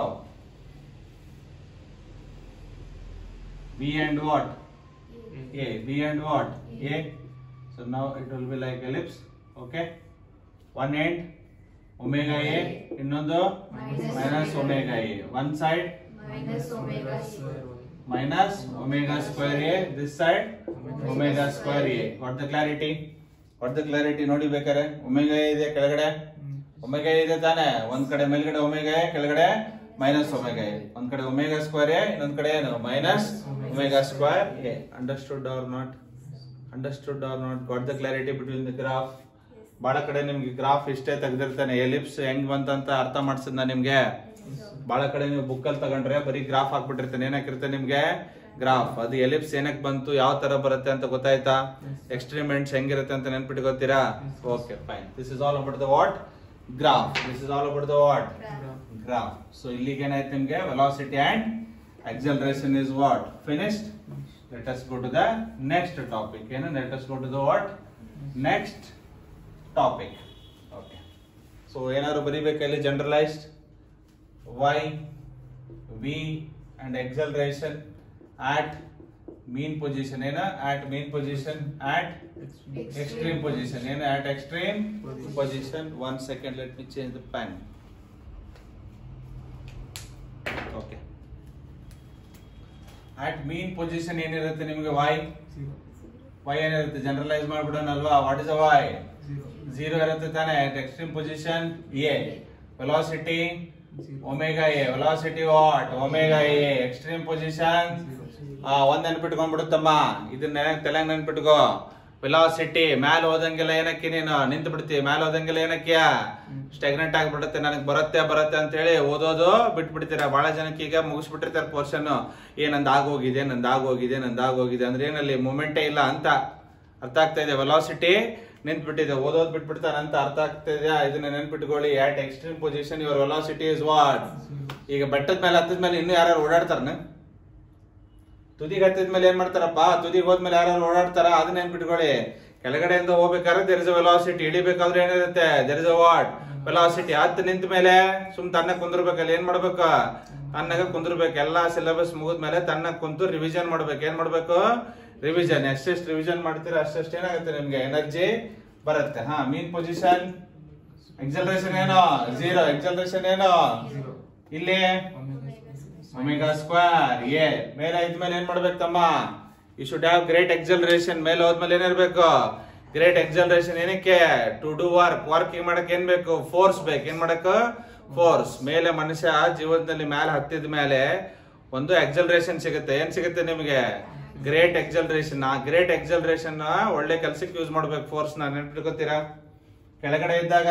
b and what? A. b and what? A. So now it will be like ellipse. Okay. One end omega a, ಇನ್ನೊಂದು Minus minus omega a. One side minus omega a. minus omega square a this side omega square a got the clarity got the clarity ನೋಡಿ ಬೇಕಾರೆ omega ಇದೆ ಕೆಳಗಡೆ omega ಇದೆ ತಾನೆ ಒಂದ್ ಕಡೆ ಮೇಲ್ಗಡೆ ಒಮೆಗಾ ಎ ಕೆಳಗಡೆ ಮೈನಸ್ ಒಮೆಗಾ ಎ ಒಂದ್ ಕಡೆ ಒಮೆಗಾ ಸ್ಕ್ವೇರ್ ಎ ಇನ್ನೊಂದ್ ಕಡೆ ಏನು minus omega square A understood or not understood or not got the clarity between the graph ಬಹಳ ಕಡೆ ನಿಮ್ಗೆ ಗ್ರಾಫ್ ಇಷ್ಟೇ ತೆಗ್ದಿರ್ತಾನೆ ಎಲಿಪ್ಸ್ ಹೆಂಗ್ ಬಂತಂತ ಅರ್ಥ ಮಾಡ್ಸಿದ್ನ ನಿಮ್ಗೆ ಬಹಳ ಕಡೆ ನೀವು ಬುಕ್ ಅಲ್ಲಿ ತಗೊಂಡ್ರೆ ಬರೀ ಗ್ರಾಫ್ ಹಾಕ್ಬಿಟ್ಟಿರ್ತಾನೆ ಏನ್ ಹಾಕಿರ್ತಾನೆ ನಿಮ್ಗೆ ಗ್ರಾಫ್ ಅದು ಎಲಿಪ್ಸ್ ಏನಕ್ಕೆ ಬಂತು ಯಾವ ತರ ಬರುತ್ತೆ ಅಂತ ಗೊತ್ತಾಯ್ತಾ ಎಕ್ಸ್ಟ್ರೀಮೆಂಟ್ಸ್ ಹೆಂಗಿರುತ್ತೆ ಅಂತ ನೆನ್ಪಿಟ್ಕೋತೀರಾ okay fine this is all about the what graph this is all about the what graph so ಇಲ್ಲಿಗೆ ಏನಾಯ್ತು ನಿಮ್ಗೆ velocity and acceleration is what finished let us go to the next topic ಏನು let us go to the what next topic okay so ಏನಾದ್ರು ಬರಿಬೇಕಲ್ಲಿ generalised y v and acceleration at mean position ಏನ at mean position at extreme position ಏನು at extreme position one second let me change the pen okay at mean position ಏನಿರುತ್ತೆ ನಿಮಗೆ y y ಏನಿರುತ್ತೆ generalise ಮಾಡ್ಬಿಡೋಣ ಅಲ್ವಾ what is why zero ಇರುತ್ತೆ ತಾನೆ at extreme position a velocity omega A velocity what omega A extreme position ಒಂದ್ ನೆನ್ಪಿಟ್ಕೊಂಡ್ಬಿಡುತ್ತಮ್ಮ ಇದನ್ನ ತಲೆ ನೆನ್ಪಿಟ್ಕೋ ವೆಲಾಸಿಟಿ ಮ್ಯಾಲ್ ಹೋದಂಗೆಲ್ಲ ಏನಕ್ಕೆ ನೀನು ನಿಂತು ಬಿಡ್ತೀವಿ ಮ್ಯಾಲ್ ಹೋದಂಗೆಲ್ಲ ಏನಕ್ಕೆ ಸ್ಟೆಗ್ನೆಂಟ್ ಆಗ್ಬಿಡುತ್ತೆ ನನಗೆ ಬರುತ್ತೆ ಬರುತ್ತೆ ಅಂತ ಹೇಳಿ ಓದೋದು ಬಿಟ್ಬಿಡ್ತೀರಾ ಬಹಳ ಜನಕ್ಕೆ ಈಗ ಮುಗಿಸ್ಬಿಟ್ಟಿರ್ತಾರೆ ಪೋರ್ಷನ್ ಏ ನಂದು ಆಗೋಗಿದೆ ನಂದು ಆಗೋಗಿದೆ ನಂದು ಆಗೋಗಿದೆ ಅಂದ್ರೆ ಏನಲ್ಲಿ ಮೂಮೆಂಟೇ ಇಲ್ಲ ಅಂತ ಅರ್ಥ ಆಗ್ತಾ ಇದೆ ವೆಲಾಸಿಟಿ ನಿಂತ್ಬಿಟ್ಟಿದೆ ಓದೋದ್ ಬಿಟ್ಬಿಡ್ತಾನೆ ಅಂತ ಅರ್ಥ ಆಗ್ತಾ ಇದೆಯಾ ಇದನ್ನ ನೆನ್ಪಿಟ್ಕೊಳ್ಳಿ at extreme position your velocity is what ಈಗ ಬೆಟ್ಟದ ಮೇಲೆ ಹತ್ತದ ಮೇಲೆ ಇನ್ನೂ ಯಾರು ಓಡಾಡ್ತಾರನ ತುದಿಗೆ ಹತ್ತಿದ ಮೇಲೆ ಏನ್ ಮಾಡ್ತಾರಪ್ಪ ತುದಿಗೆ ಹೋದ್ಮೇಲೆ ಯಾರು ಓಡಾಡ್ತಾರ ಅದನ್ನ ನೆನ್ಪಿಟ್ಕೊಳ್ಳಿ ಕೆಳಗಡೆಯಿಂದ ಹೋಗ್ಬೇಕಾದ್ರೆ ದೆರ್ ಇಸ್ ವೆಲಾಸಿಟಿ ಇಳಿಬೇಕಾದ್ರೆ ಏನಿರುತ್ತೆ ದೆರ್ ಇಸ್ ವಾಟ್ ವೆಲಾಸಿಟಿ ಹತ್ತು ನಿಂತ ಮೇಲೆ ಸುಮ್ ತನ್ನ ಕುಂದಿರ್ಬೇಕಲ್ಲ ಏನ್ ಮಾಡ್ಬೇಕು ತನ್ನಾಗ ಕುಂದಿರ್ಬೇಕು ಎಲ್ಲಾ ಸಿಲೆಬಸ್ ಮುಗಿದ್ಮೇಲೆ ತನ್ನ ಕುಂತು ರಿವಿಷನ್ ಮಾಡ್ಬೇಕು ಏನ್ ಮಾಡ್ಬೇಕು ರಿವಿಷನ್ ಎಷ್ಟೆಷ್ಟು ರಿವಿಷನ್ ಮಾಡ್ತೀರಾ ಅಷ್ಟೆಷ್ಟು ಏನಾಗುತ್ತೆ ನಿಮ್ಗೆ ಎನರ್ಜಿ ಬರುತ್ತೆ ಹಾ ಮೀನ್ ಪೊಸಿಷನ್ ಎಕ್ಸಲರೇಷನ್ ಏನೋ ಝೀರೋ ಎಕ್ಸಲರೇಷನ್ ಏನೋ ಇಲ್ಲಿ ಒಮೆಗಾ ಸ್ಕ್ವೇರ್ ಎ ಮೇಲೆ ಇದ್ಮೇಲೆ ಏನ್ ಮಾಡ್ಬೇಕು ತಮ್ಮ you should have great acceleration ಮೇಲೆ ಹೋದ್ಮೇಲೆ ಏನಿರ್ಬೇಕು ಗ್ರೇಟ್ ಎಕ್ಸಲರೇಷನ್ ಏನಕ್ಕೆ ಟು ಡೂ ವರ್ಕ್ ವರ್ಕಿಂಗ್ ಮಾಡಕ್ ಏನ್ ಬೇಕು ಫೋರ್ಸ್ ಬೇಕು ಏನ್ ಮಾಡಕ್ ಫೋರ್ಸ್ ಮೇಲೆ ಮನುಷ್ಯ ಜೀವನದಲ್ಲಿ ಮೇಲೆ ಹತ್ತಿದ ಮೇಲೆ ಒಂದು ಎಕ್ಸಲರೇಷನ್ ಸಿಗುತ್ತೆ ಏನ್ ಸಿಗುತ್ತೆ ನಿಮಗೆ ಗ್ರೇಟ್ ಎಕ್ಸಲರೇಷನ್ ಆ ಗ್ರೇಟ್ ಎಕ್ಸಲರೇಷನ್ ಒಳ್ಳೆ ಕೆಲ್ಸಕ್ಕೆ ಯೂಸ್ ಮಾಡ್ಬೇಕು ಫೋರ್ಸ್ ನ ನೆನ್ಪಿಟ್ಕೋತೀರಾ ಕೆಳಗಡೆ ಇದ್ದಾಗ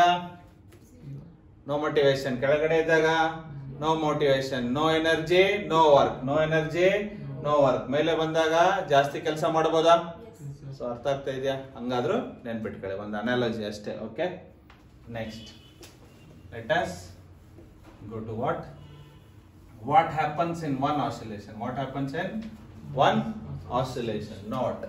ನೋ ಮೋಟಿವೇಶನ್ ಕೆಳಗಡೆ ಇದ್ದಾಗ no motivation no energy no work no energy no work ಮೇಲೆ ಬಂದಾಗ ಜಾಸ್ತಿ ಕೆಲಸ ಮಾಡಬಹುದಾ ಸೊ ಅರ್ಥ ಆಗ್ತಾ ಇದೆಯಾ ಹಂಗಾದ್ರೂ ನೆನ್ಪಿಟ್ಕೊಳ್ಳಿ ಒಂದು ಅನಾಲಜಿ ಅಷ್ಟೇ okay next let us go to what what happens in one oscillation what happens in one oscillation not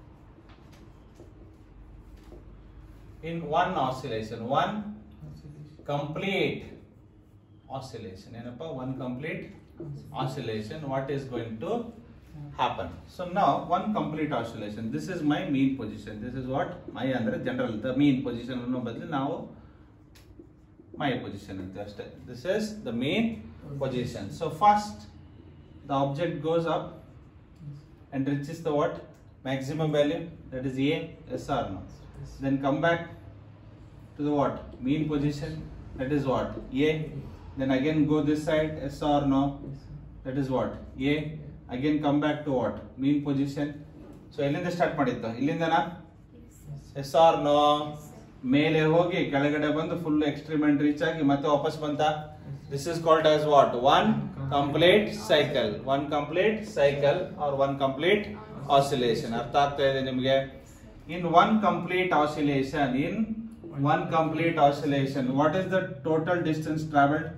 in one oscillation one complete oscillation ಏನಪ್ಪ one complete oscillation what is going to happen so now one complete oscillation this is my mean position this is what my ಅಂದ್ರೆ general the mean position ಅನ್ನೋ ಬದಲು ನಾವು my position ಅಂತ ಅಷ್ಟೇ this is the mean position so first the object goes up and reaches the what maximum value that is a yes or no then come back to the what mean position that is what a then again go this side yes or no that is what a again come back to what mean position so ಎಲ್ಲಿಂದ start ಮಾಡಿತ್ತು ಇಲ್ಲಿಂದನಾ S or no ಮೇಲೆ ಹೋಗಿ ಕೆಳಗಡೆ ಬಂದು full ಎಕ್ಸ್ಟ್ರೀಮೆಂಟ್ reach ಆಗಿ ಮತ್ತೆ ವಾಪಸ್ ಬಂತ this is called as what one complete cycle one complete cycle or one complete oscillation ಅರ್ಥ ಆಗ್ತಾ ಇದೆ ನಿಮ್ಗೆ in one complete oscillation in one complete oscillation what is the total distance travelled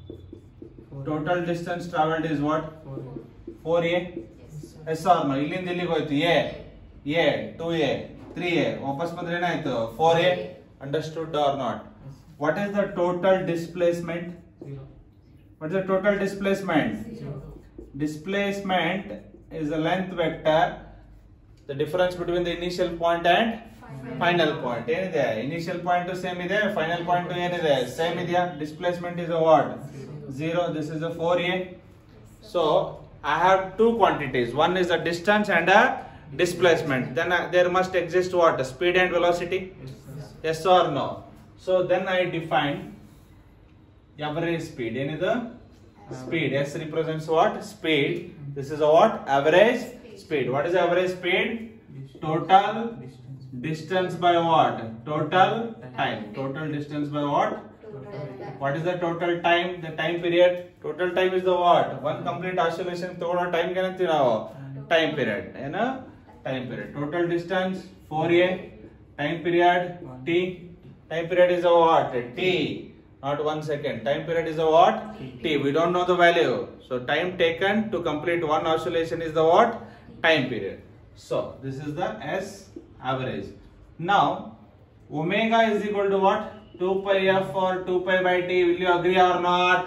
total distance travelled is what four A yes or no ಇಲ್ಲಿಂದ ಇಲ್ಲಿಗೆ ಹೋಯ್ತು A A two A three A ವಾಪಸ್ ಬಂದ್ರೆ ಏನಾಯ್ತು four A understood or not what is the total displacement what is the total displacement displacement is a length vector the difference between the initial point and final point ಏನಿದೆ initial point same ಇದೆ final point ಏನಿದೆ same ಇದೆಯಾ displacement is a what zero this is a 4a so i have two quantities one is the distance and a displacement then uh, there must exist what speed and velocity yes or no so then i define average speed ಏನಿದು speed s represents what speed this is a what average speed what is average speed total distance by what total time total distance by what what is the total time the time period total time is the what one complete oscillation ತಗೊಳ್ಳೋ time ಏನಂತೀವಿ ನಾವು time period ಏನು time period total distance 4a time period t time period is a what t not one second time period is a what t we don't know the value so time taken to complete one oscillation is the what time period so this is the s average now omega is equal to what 2 pi f or 2 pi by t will you agree or not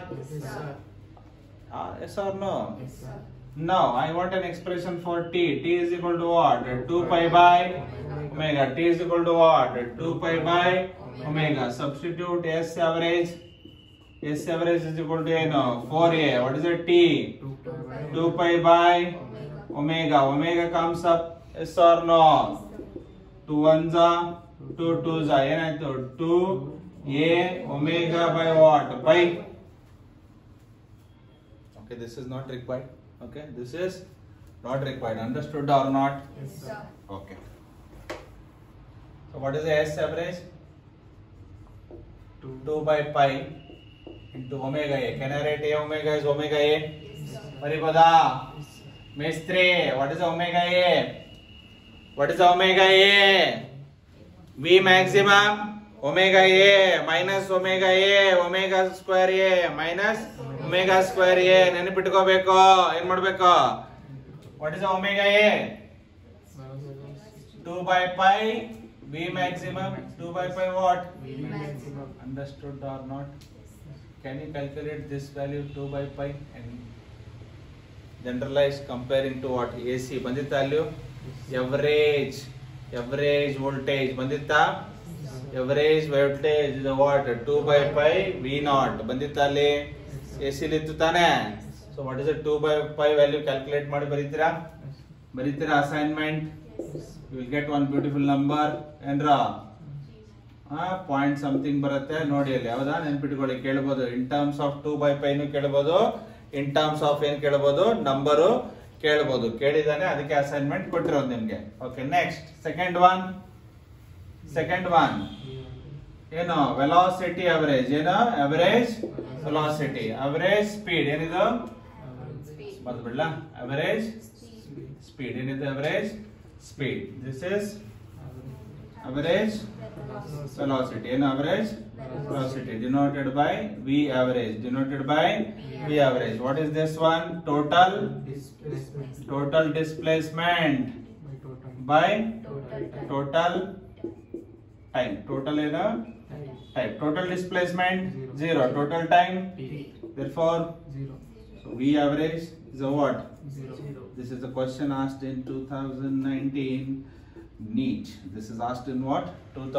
Ah, yes or no now i want an expression for t t is equal to what 2 pi by omega t is equal to what 2 pi by omega substitute s average s average is equal to ಏನು 4a what is it t 2 pi by omega omega comes up yes or no 2 ones are 2 twos are ಏನಾಯ್ತು 2 a omega by what by okay this is not required okay this is not required understood or not okay so what is the s average 2 by pi into omega a can i write a omega is omega a ಬರಿಬೋದಾ ಮೇಸ್ತ್ರಿ what is omega A what is omega A V maximum omega A minus omega A omega square A minus omega square A ನೆನಪಿಟ್ಕೋಬೇಕು ಏನ್ ಮಾಡ್ಬೇಕು what is omega A two by pi V maximum two by pi what understood or not can you calculate this value 2 by pi and generalize comparing to what ac ಬಂದಿತ್ತಾ ಅಲ್ಲಿಯೂ average average voltage ಬಂದಿತ್ತಾ average voltage is what 2 by pi v naught ಬಂದಿತ್ತಾ ಅಲ್ಲಿ ac ಇತ್ತು ತಾನೇ so what is 2 by pi value calculate ಮಾಡಿ ಬರೀತೀರಾ ಬರೀತೀರಾ assignment you will get one beautiful number ಏನ್ರಾ ಪಾಯಿಂಟ್ ಸಮಥಿಂಗ್ ಬರುತ್ತೆ ನೋಡಿ ಅಲ್ಲಿ ಯಾವ್ದಾ ನೆನ್ಪಿಟ್ಕೊಳ್ಳಿ ಕೇಳ್ಬೋದು in terms of two by ಪೈನು ಕೇಳ್ಬೋದು ಇನ್ ಟರ್ಮ್ಸ್ ಆಫ್ ಏನ್ ಕೇಳ್ಬೋದು ನಂಬರು ಕೇಳ್ಬೋದು ಕೇಳಿದಾನೆ ಅದಕ್ಕೆ ಅಸೈನ್ಮೆಂಟ್ ಕೊಟ್ಟಿರೋದು ನಿಮ್ಗೆ okay next second one second one ಏನು ವೆಲಾಸಿಟಿ ಅವರೇಜ್ ಏನು ಅವರೇಜ್ ವೆಲಾಸಿಟಿ ಅವರೇಜ್ ಸ್ಪೀಡ್ ಏನಿದು ಬಂದ್ ಬಿಡ್ಲಾ ಅವರೇಜ್ ಸ್ಪೀಡ್ ಏನಿದೆ average speed this is average velocity and average velocity denoted by v average denoted by v average what is this one total total displacement by total time total ಏನು time total displacement zero total time therefore so v average is a what this is a question asked in 2019 NEET. This is asked in what?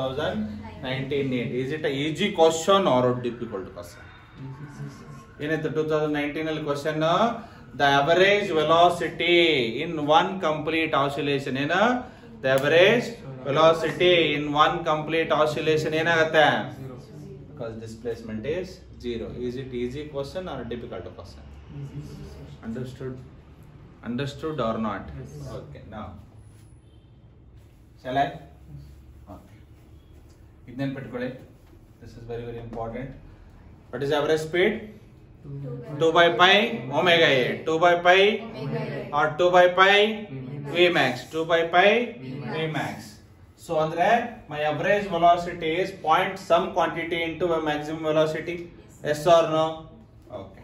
2019 NEET. Is it a easy question or a difficult question? ಏನಾಯ್ತು two thousand nineteen ಅಲ್ಲಿ question the average velocity in one complete oscillation ಏನ the average velocity in one complete oscillation ಏನಾಗತ್ತೆ because displacement is zero is it easy question or difficult question understood understood or not okay ನಾ Shall I? Okay. ಇದು ನೆನ್ಪಿಟ್ಕೊಳ್ಳಿ this is very very important what is average speed two by pi omega A two by pi or two by pi V Max two by pi V max so ಅಂದ್ರೆ my average velocity is point some quantity into maximum velocity yes or no okay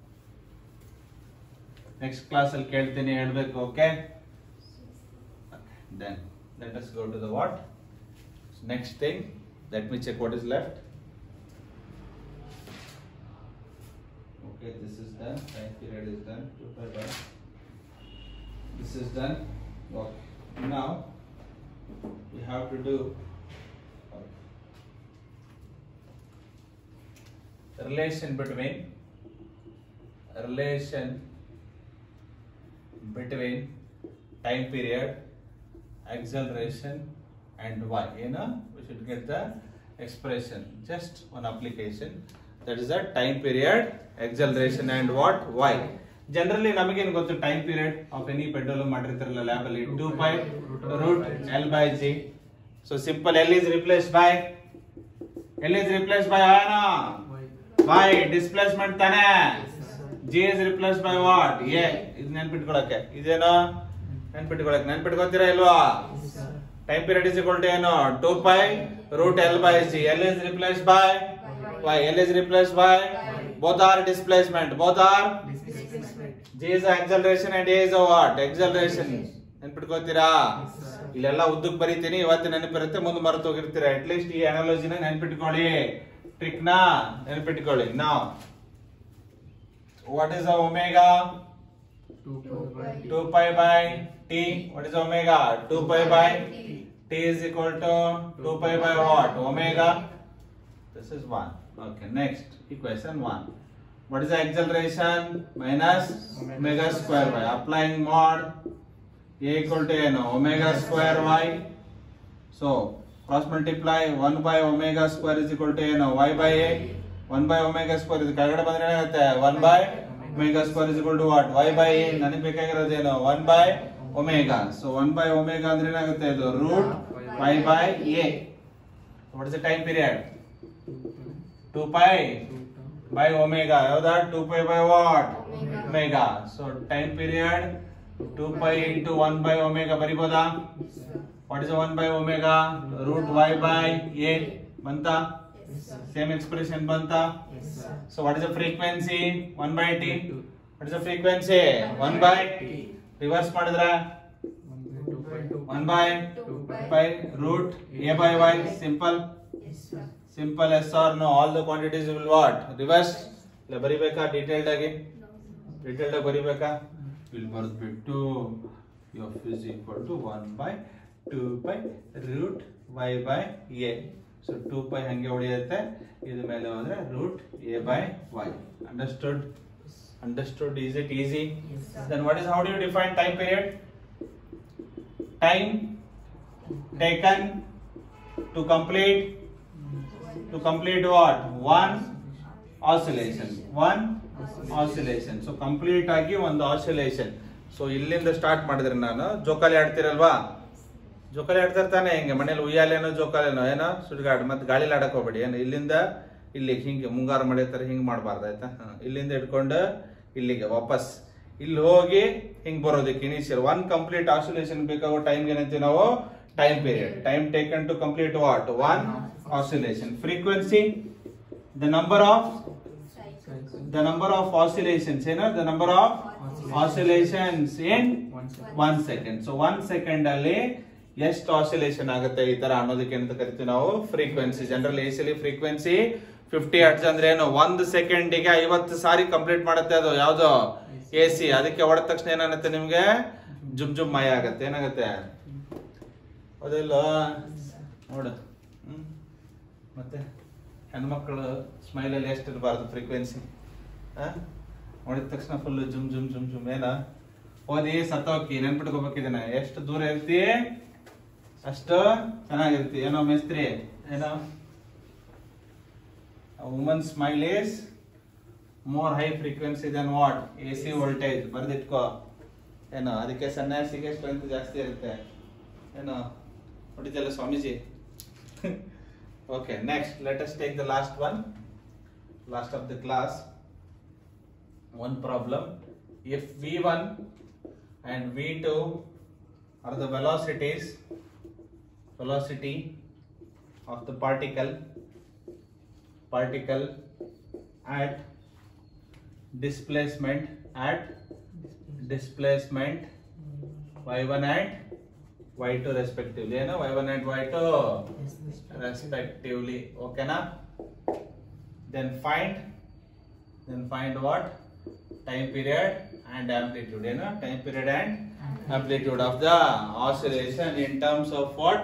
next class ಅಲ್ಲಿ ಕೇಳ್ತೀನಿ ಹೇಳ್ಬೇಕು okay then let us go to the what next thing let me check what is left okay this is done time period is done Two by one. this is done okay now we have to do relation between relation between time period acceleration and y you know we should get the expression just one application that is the time period acceleration and what y generally ನಮಗೇನು ಗೊತ್ತು time period of any ಪೆಟ್ರೋಲ್ ಮಾಡಿರ್ತಾರಲ್ಲ lab ಅಲ್ಲಿ two by root L by G so simple L is replace by L is replace by ಆನಾ by displacement ತಾನೇ G is replace by what A ಇದು ನೆನ್ಪಿಟ್ಕೊಳಕ್ಕೆ ಇದೇನೋ ನೆನ್ಪಿಟ್ಕೊಳಕ್ಕೆ ನೆನ್ಪಿಟ್ಕೊತೀರಾ ಇಲ್ವಾ time period is equal to ಏನು two pi root L by C L is replace by Y L is replace by both R displacement both are G is acceleration and A is what acceleration ನೆನ್ಪಿಟ್ಕೋತೀರಾ ಇಲ್ಲೆಲ್ಲ ಉದ್ದಕ್ಕೆ ಬರೀತೀನಿ ಇವತ್ತು ನೆನಪಿರುತ್ತೆ ಮುಂದೆ ಮರೆತು ಹೋಗಿರ್ತೀರಾ at least ಈ ಅನಾಲಜಿನ ನೆನ್ಪಿಟ್ಕೊಳ್ಳಿ ಟ್ರಿಕ್ ನ ನೆನ್ಪಿಟ್ಕೊಳ್ಳಿ ನಾವು what is omega 2 pi by t what is omega 2 pi by t is equal to 2 pi by what omega this is 1 okay next equation 1 what is the acceleration minus omega square y applying mod a equal to n omega square y so cross multiply 1 by omega square is equal to n y by a 1 by omega square ಇದು ಕೆಳಗಡೆ ಬಂದ್ರೆ ಏನಾಗುತ್ತೆ 1 by omega square is equal to what y by a ನನಗೆ ಬೇಕಾಗಿರೋದೇನು 1 by omega so 1 by omega ಅಂದ್ರೆ ಏನಾಗುತ್ತೆ ಇದು root y by a what is the time period 2 pi by omega ಯಾವ್ದಾ 2 pi by what omega so time period 2 pi into 1 by omega ಬರಿಬೋದಾ what is the 1 by omega root y by a ಬಂತಾ same expression ಬಂತಾ so what is the frequency 1 by t what is the frequency 1 by reverse ಮಾಡಿದ್ರೆ 1 by 2 by root a by y simple simple yes or no all the quantities will what reverse ಇಲ್ಲ ಬರಿಬೇಕಾ detailed ಆಗಿ detailed ಆಗಿ ಬರಿಬೇಕಾ ಇಲ್ಲಿ ಬರೆದ್ಬಿಟ್ಟು F is equal to one by two by root Y by A so two by ಹಂಗೆ ಉಳಿಯುತ್ತೆ ಇದ್ರ ಮೇಲೆ ಹೋದ್ರೆ root A by Y understood understood is it easy then what is how do you define time period time taken to complete to complete what one oscillation one oscillation so complete ಆಗಿ ಒಂದು oscillation so ಇಲ್ಲಿಂದ start ಮಾಡಿದ್ರೆ ನಾನು ಜೋಕಾಲಿ ಆಡ್ತಿರಲ್ವಾ ಜೋಕಾಲಿ ಆಡ್ತಾರೆ ತಾನೆ ಹಿಂಗೆ ಮನೇಲಿ ಉಯ್ಯಾಲೇನೋ ಜೋಕಾಲೇನೋ ಏನೋ ಸುಡ್ಗಾಡ್ ಮತ್ತೆ ಗಾಳಿಲಿ ಆಡಕ್ ಹೋಗ್ಬೇಡಿ ಏನು ಇಲ್ಲಿಂದ ಇಲ್ಲಿಗೆ ಹಿಂಗೆ ಮುಂಗಾರು ಮಾಡಿರ್ತಾರೆ ಹಿಂಗೆ ಮಾಡಬಾರ್ದು ಆಯ್ತಾ ಹ, ಇಲ್ಲಿಂದ ಇಟ್ಕೊಂಡು ಇಲ್ಲಿಗೆ ವಾಪಸ್ ಇಲ್ಲಿ ಹೋಗಿ ಹಿಂಗ್ ಬರೋದಕ್ಕೆ ಇನಿಷಿಯಲ್ ಒನ್ ಕಂಪ್ಲೀಟ್ ಆಸಿಲೇಷನ್ ಬೇಕಾಗೋ ಟೈಮ್ ಏನಂತೀವಿ ನಾವು time period time taken to complete what one oscillation frequency the number of the number of oscillations you know the number of oscillations in one second so one second ಅಲ್ಲಿ ಎಷ್ಟು oscillation ಆಗುತ್ತೆ ಈ ತರ ಅನ್ನೋದಕ್ಕೆ ಅಂತ ಕರಿತೀವಿ ನಾವು frequency general easily frequency fifty hertz ಅಂದ್ರೆ ಏನು ಒಂದು ಸೆಕೆಂಡಿಗೆ ಐವತ್ತು ಸಾರಿ ಕಂಪ್ಲೀಟ್ ಮಾಡುತ್ತೆ ಅದು ಯಾವ್ದು ಎ ಸಿ ಅದಕ್ಕೆ ಹೊಡೆದ ತಕ್ಷಣ ಏನಾಗುತ್ತೆ ನಿಮ್ಗೆ ಜುಮ್ ಜುಮ್ ಮಯ ಆಗತ್ತೆ ಏನಾಗುತ್ತೆ ಹೌದಿಲ್ಲ ನೋಡು ಹ್ಮ್ ಮತ್ತೆ ಹೆಣ್ಮಕ್ಳು ಸ್ಮೈಲಲ್ಲಿ ಎಷ್ಟು ಇರಬಾರ್ದು ಫ್ರೀಕ್ವೆನ್ಸಿ ನೋಡಿದ ತಕ್ಷಣ ಫುಲ್ ಜುಮ್ ಜುಮ್ ಜುಮ್ ಜುಮ್ ಏನ ಓದಿ ಸತ್ತೋಕಿ ನೆನ್ಪಿಟ್ಕೋಬೇಕಿದ್ದೇನೆ ಎಷ್ಟು ದೂರ ಇರ್ತಿ ಅಷ್ಟು ಚೆನ್ನಾಗಿರ್ತಿ ಏನೋ ಮೇಸ್ತ್ರಿ ಏನೋ woman smile is more high frequency then what A C voltage ಬರ್ದಿಟ್ಕೋ ಏನೋ ಅದಕ್ಕೆ ಸನ್ಯಾಸಿಗೆ ಸ್ಟ್ರೆಂತ್ ಜಾಸ್ತಿ ಇರುತ್ತೆ ಏನೋ ಹೊಡಿತಲ್ಲ Swamiji Okay, next, let us take the last one, last of the class. One problem. If V1 and V2 are the velocities, velocity of the particle, particle at displacement at displacement y1 and y2 respectively ಏನು y1 and y2 respectively ಓಕೆನಾ then find then find what time period and amplitude ಏನು time period and amplitude of the oscillation in terms of what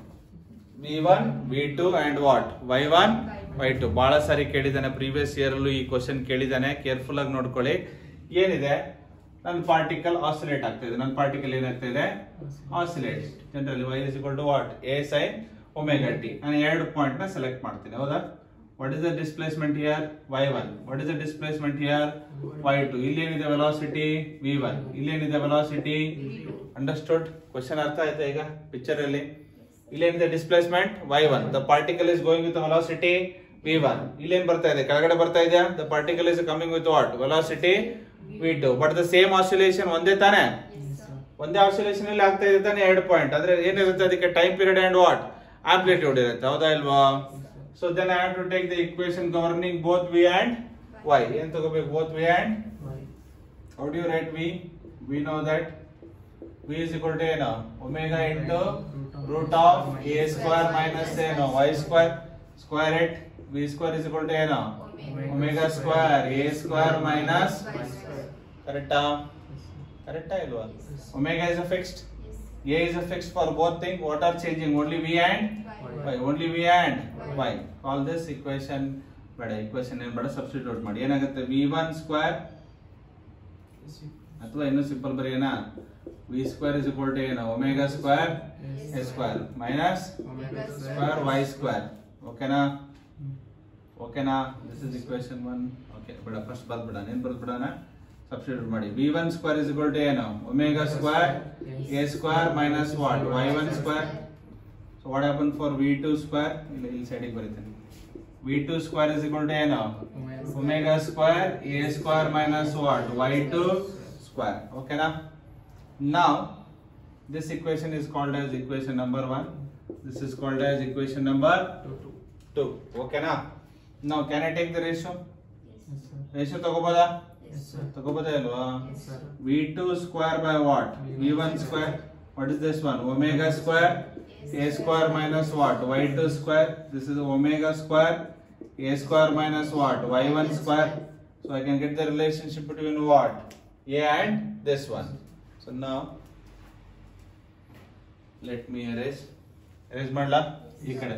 v1 v2 and what y1 y2 ಬಹಳ ಸಾರಿ ಕೇಳಿದಾನೆ previous year ಅಲ್ಲೂ ಈ question ಕೇಳಿದಾನೆ careful ಆಗಿ ನೋಡ್ಕೊಳ್ಳಿ ಏನಿದೆ ನನ್ನ particle oscillate ಆಗ್ತಾ ಇದೆ ನನ್ನ ಪಾರ್ಟಿಕಲ್ ಏನಾಗ್ತಾ ಇದೆ oscillate generally y is equal to what a sin omega t ನಾನು ಎರಡು ಪಾಯಿಂಟ್ ನ ಸೆಲೆಕ್ಟ್ ಮಾಡ್ತೀನಿ ಹೌದಾ what is the displacement here y1 what is the displacement here y2 ಇಲ್ಲಿ ಏನಿದೆ ವೆಲಾಸಿಟಿ v1 ಇಲ್ಲಿ ಏನಿದೆ ವೆಲಾಸಿಟಿ ಅಂಡರ್ಸ್ಟುಡ್ ಕ್ವಶನ್ ಅರ್ಥ ಆಯ್ತಾ ಈಗ ಪಿಕ್ಚರ್ ಅಲ್ಲಿ ಇಲ್ಲಿ ಏನಿದೆ displacement y1 the particle is going with velocity v1 ಇಲ್ಲಿ ಏನ್ ಬರ್ತಾ ಇದೆ ಕೆಳಗಡೆ ಬರ್ತಾ ಇದೆಯಾ the particle is coming with what velocity v2 but the same oscillation ಒಂದೇ ತಾನೇ ಒಂದೇ ಆಸಿಲೇಷನ್ ಅಲ್ಲಿ ಆಗ್ತಾ ಇದೆ ತಾನೆ ಎರಡು ಪಾಯಿಂಟ್ ಅಂದ್ರೆ ಏನಿರುತ್ತೆ ಅದಕ್ಕೆ time period and what amplitude ಇರುತ್ತೆ ಹೌದಾ ಇಲ್ವಾ so then I have to take the equation governing both V and Y ಏನ್ ತಗೋಬೇಕು both V and how do you write V we know that V is equal to ಏನು omega into root of A square minus ಏನು Y square square it V square is equal to ಏನು omega square A square minus ಕರೆಕ್ಟಾ ಕರೆಕ್ಟಾ ಇಲ್ವಾ omega is a fixed A is a fixed for both things. What are changing? Only V and Y. Only V and Y. Call this equation ಬೇಡ equation ಏನ್ ಬೇಡ substitute ಮಾಡಿ ಏನಾಗುತ್ತೆ V one square ಅಥವಾ ಇನ್ನೂ ಸಿಂಪಲ್ ಬರೆಯೋಣ V square is equal to ಏನು omega square A square minus square Y square ಓಕೆನಾ ಓಕೆನಾ this is equation one okay ಬೇಡ ಫಸ್ಟ್ ಬರ್ಬಿಡೋಣ ಏನ್ ಬರ್ಬಿಡೋಣ ಸಬ್ಸ್ಟಿಟ್ಯೂಟ್ ಮಾಡಿ V one square is equal to ಏನು omega square A square minus what Y one square so what happen for V two square ಇಲ್ಲಿ ಇಲ್ಲಿ ಸೈಡಿಗೆ ಬರೀತೀನಿ V two square is equal to ಏನು omega square A square minus what Y two square ಓಕೆನಾ now this equation is called as equation number 1 this is called as equation number 2 okay na now can i take the ratio ratio ತಗೋಬೋದಾ ತಗೋಬೋದಾ ಅಲ್ವಾ v2 square by what v1 square what is this one omega square a square minus what y2 square this is omega square a square minus what y1 square so i can get the relationship between what a and this one so now let me erase erase ಮಾಡ್ಲಾ ಈ ಕಡೆ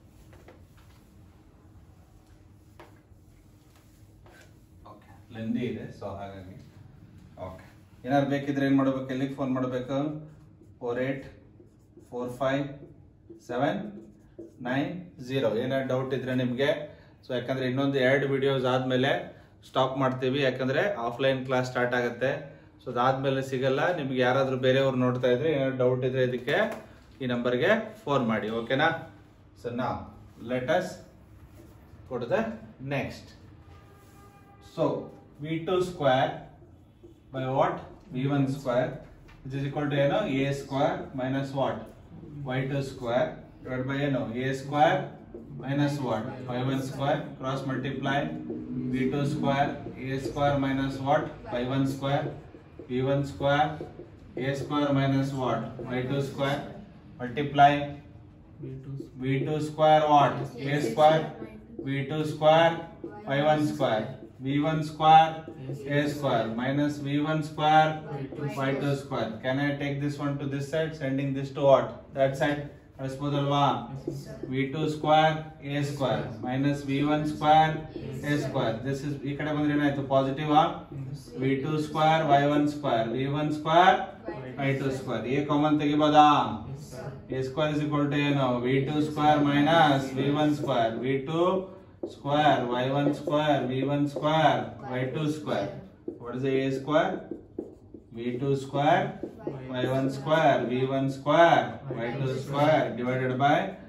okay lengthy ಇದೆ so ಹಾಗಾಗಿ okay ಏನಾದ್ರು ಬೇಕಿದ್ರೆ ಏನು ಮಾಡಬೇಕು ಎಲ್ಲಿಗೆ ಫೋನ್ ಮಾಡಬೇಕು four eight four five seven nine zero ಏನಾದ್ರು ಡೌಟ್ ಇದ್ರೆ ನಿಮಗೆ ಸೊ ಯಾಕಂದ್ರೆ ಇನ್ನೊಂದು ಎರಡು ವಿಡಿಯೋಸ್ ಆದಮೇಲೆ ಸ್ಟಾಪ್ ಮಾಡ್ತೀವಿ ಯಾಕಂದ್ರೆ ಆಫ್ಲೈನ್ ಕ್ಲಾಸ್ ಸ್ಟಾರ್ಟ್ ಆಗುತ್ತೆ ಸೊ ಅದಾದ್ಮೇಲೆ ಸಿಗಲ್ಲ ನಿಮ್ಗೆ ಯಾರಾದ್ರೂ ಬೇರೆಯವ್ರು ನೋಡ್ತಾ ಇದ್ರೆ ಏನಾದ್ರು ಡೌಟ್ ಇದ್ರೆ ಇದಕ್ಕೆ ಈ ನಂಬರ್ಗೆ ಫೋನ್ ಮಾಡಿ ಓಕೆನಾ ಸೊ ನಾ let us go to the next. So V2 square by what? V1 square which is equal to you know A square minus what? Y2 square divided by you know A square minus what? Y1 square cross multiply V2 square A square minus what? Y1 square V1 square A square minus what? Y2 square multiply V2 square what? A square V2 square Y1 square V1 square A square minus V1 square Y2 square. Can I take this one to this side sending this to what? That side. ಕಳಿಸ್ಬೋದಲ್ವಾ V2 square A square minus V1 square A square. This is ಈ ಕಡೆ ಬಂದ್ರೆ ಏನಾಯ್ತು positive V2 square Y1 square V1 square Y2 square. A common ತೆಗಿಬೋದಾ A square is equal to ಏನು V2 square minus V1 square V2 square Y1 square V1 square Y2 square what is the A square V2 square Y1 square V1 square Y2 square divided by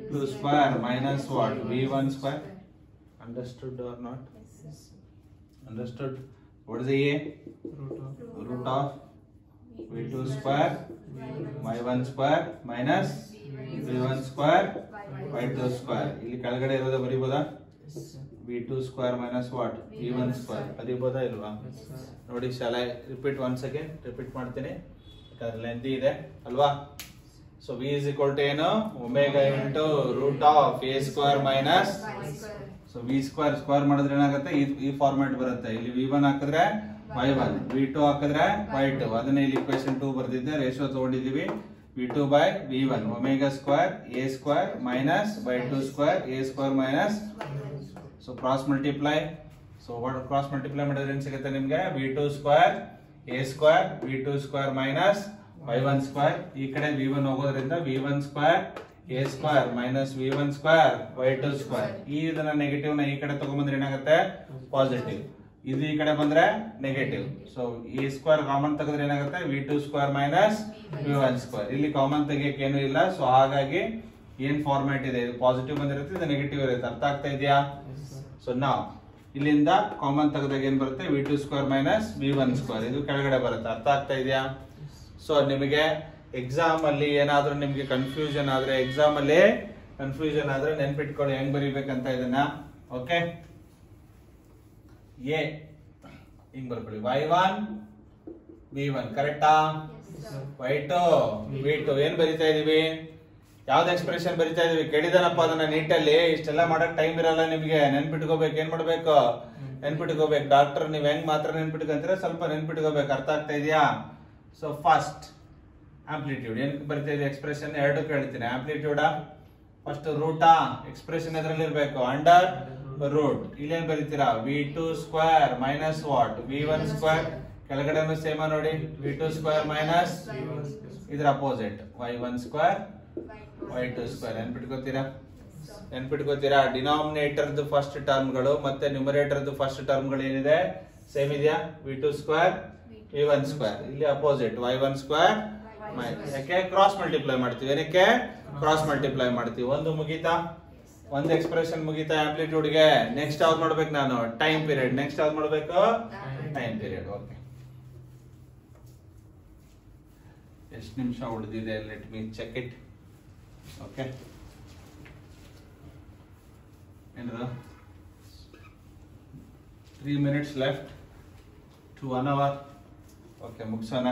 two square minus what V one square understood or not understood what is A root of V two square Y one square minus V one square Y two square ಇಲ್ಲಿ ಕೆಳಗಡೆ ಇರೋದೇ ಬರೀಬೋದಾ V two square minus what V one square ಬರೀಬೋದಾ ಇಲ್ವಾ ನೋಡಿ ಶಾಲೆ repeat one second repeat ಮಾಡ್ತೀನಿ ಯಾಕಂದ್ರೆ ಲೆಂದಿ ಇದೆ ಅಲ್ವಾ so V is equal to ಏನು omega into root of A square minus so V square square ಮಾಡಿದ್ರೆ ಏನಾಗುತ್ತೆ ಈ ಈ ಫಾರ್ಮ್ಯಾಟ್ ಬರುತ್ತೆ ಇಲ್ಲಿ ವಿ ಒನ್ ಹಾಕಿದ್ರೆ ವೈ ಒನ್ ವಿ ಟು ಹಾಕಿದ್ರೆ ವೈ ಟು ಅದನ್ನ ಇಲ್ಲಿ ಇಕ್ವೇಶನ್ ಟೂ ಬರ್ದಿದ್ದೆ ರೇಷಿಯೋ ತಗೊಂಡಿದೀವಿ V two by V one omega square A square minus Y two square A square minus so cross multiply so what cross multiply ಮಾಡಿದ್ರೆ ಏನ್ ಸಿಗುತ್ತೆ ನಿಮ್ಗೆ V two square A square V two square minus Y one square ಈ ಕಡೆ V one ಹೋಗೋದ್ರಿಂದ V one square A square minus V one square Y two square ಈ ಇದನ್ನ negative ನ ಈ ಕಡೆ ತಗೊಂಡ್ಬಂದ್ರೆ ಏನಾಗುತ್ತೆ ಪಾಸಿಟಿವ್ ಇದು ಈ ಕಡೆ ಬಂದ್ರೆ negative so A square common ತೆಗೆದ್ರೆ ಏನಾಗುತ್ತೆ V two square minus V one square ಇಲ್ಲಿ ಕಾಮನ್ ತೆಗಿಯಕ್ಕೆ ಏನು ಇಲ್ಲ ಸೊ ಹಾಗಾಗಿ ಏನ್ ಫಾರ್ಮ್ಯಾಟ್ ಇದೆ ಇದು ಪಾಸಿಟಿವ್ ಬಂದಿರುತ್ತೆ ಇದು ನೆಗೆಟಿವ್ ಇರುತ್ತೆ ಅರ್ಥ ಆಗ್ತಾ ಇದೆಯಾ ಸೊ ನಾವು ಇಲ್ಲಿಂದ ಕಾಮನ್ ತೆಗೆದಾಗ ಏನ್ ಬರುತ್ತೆ V two square minus V one square ಇದು ಕೆಳಗಡೆ ಬರುತ್ತೆ ಅರ್ಥ ಆಗ್ತಾ ಇದೆಯಾ ಸೊ ನಿಮಗೆ ಎಕ್ಸಾಮ್ ಅಲ್ಲಿ ಏನಾದ್ರೂ ನಿಮ್ಗೆ ಕನ್ಫ್ಯೂಷನ್ ಆದ್ರೆ ಎಕ್ಸಾಮ್ ಅಲ್ಲಿ ಕನ್ಫ್ಯೂಷನ್ ಆದ್ರೆ ನೆನ್ಪಿಟ್ಕೊಳ್ಳಿ ಹೆಂಗ್ ಬರೀಬೇಕಂತ ಇದನ್ನ ಓಕೆ ಎ ಹಿಂಗ್ ಬರ್ಕೊಳ್ಳಿ ವೈ ಒನ್ ವಿ ಒನ್ ಕರೆಕ್ಟಾ ವೈ ಟು ವಿ ಟು ಏನ್ ಬರಿತಾ ಇದೀವಿ ಯಾವ್ದು ಎಕ್ಸ್ಪ್ರೆಷನ್ ಬರಿತಾ ಇದೀವಿ ಕೇಳಿದಾನಪ್ಪ ಅದನ್ನ ನೀಟಲ್ಲಿ ಇಷ್ಟೆಲ್ಲ ಮಾಡಕ್ ಟೈಮ್ ಇರಲ್ಲ ನಿಮ್ಗೆ ನೆನ್ಪಿಟ್ಕೋಬೇಕು ಏನ್ ಮಾಡ್ಬೇಕು ನೆನ್ಪಿಟ್ಕೋಬೇಕು ಡಾಕ್ಟರ್ ನೀವ್ ಹೆಂಗ್ ಮಾತ್ರ ನೆನ್ಪಿಟ್ಕೊಂತೀರ ಸ್ವಲ್ಪ ನೆನ್ಪಿಟ್ಕೋಬೇಕು ಅರ್ಥ ಆಗ್ತಾ ಇದೆಯಾ ಸೊ ಫಸ್ಟ್ ಆಂಪ್ಲಿಟ್ಯೂಡ್ ಏನ್ ಬರ್ತಾ ಇದೆ ಎಕ್ಸ್ಪ್ರೆಷನ್ ಎರಡು ಕೇಳ್ತೀನಿ ಆಂಪ್ಲಿಟ್ಯೂಡ ಫಸ್ಟ್ ರೂಟಾ ಎಕ್ಸ್ಪ್ರೆಷನ್ ಎದ್ರಲ್ಲಿ ಇರ್ಬೇಕು ಅಂಡರ್ ರೂಟ್ ಇಲ್ಲೇನ್ ಬರೀತೀರಾ V two square minus what V one square ಕೆಳಗಡೆನು ಸೇಮ ನೋಡಿ ವಿ ಟು ಸ್ಕ್ವೇರ್ ಮೈನಸ್ ಇದ್ರ opposite Y one square Y two square ನೆನ್ಪಿಟ್ಕೋತೀರಾ ನೆನ್ಪಿಟ್ಕೋತೀರಾ ಡಿನಾಮಿನೇಟರ್ ಫಸ್ಟ್ ಟರ್ಮ್ಗಳು ಮತ್ತೆ ನ್ಯೂಮರೇಟರ್ ಫಸ್ಟ್ ಟರ್ಮ್ಗಳು ಏನಿದೆ ಸೇಮ್ ಇದೆಯಾ V two square V one square ಇಲ್ಲಿ ಅಪೋಸಿಟ್ ವೈ ಒನ್ ಸ್ಕ್ವೇರ್ ಯಾಕೆ ಕ್ರಾಸ್ ಮಲ್ಟಿಪ್ಲೈ ಮಾಡ್ತೀವಿ ಏನಕ್ಕೆ ಕ್ರಾಸ್ ಮಲ್ಟಿಪ್ಲೈ ಮಾಡ್ತೀವಿ ಒಂದು ಮುಗೀತಾ ಒಂದು ಎಕ್ಸ್ಪ್ರೆಷನ್ ಮುಗೀತಾ ಆಂಪ್ಲಿಟ್ಯೂಡ್ ಗೆ ನೆಕ್ಸ್ಟ್ ಯಾವ್ದು ಮಾಡ್ಬೇಕು ನಾನು ಟೈಮ್ ಪೀರಿಯಡ್ ನೆಕ್ಸ್ಟ್ ಯಾವ್ದು ಮಾಡ್ಬೇಕು ಟೈಮ್ ಪೀರಿಯಡ್ ಓಕೆ ಎಷ್ಟು ನಿಮಿಷ ಉಳಿದಿದೆ let me check it okay ಏನದು three minutes left to one hour okay ಮುಗಿಸೋಣ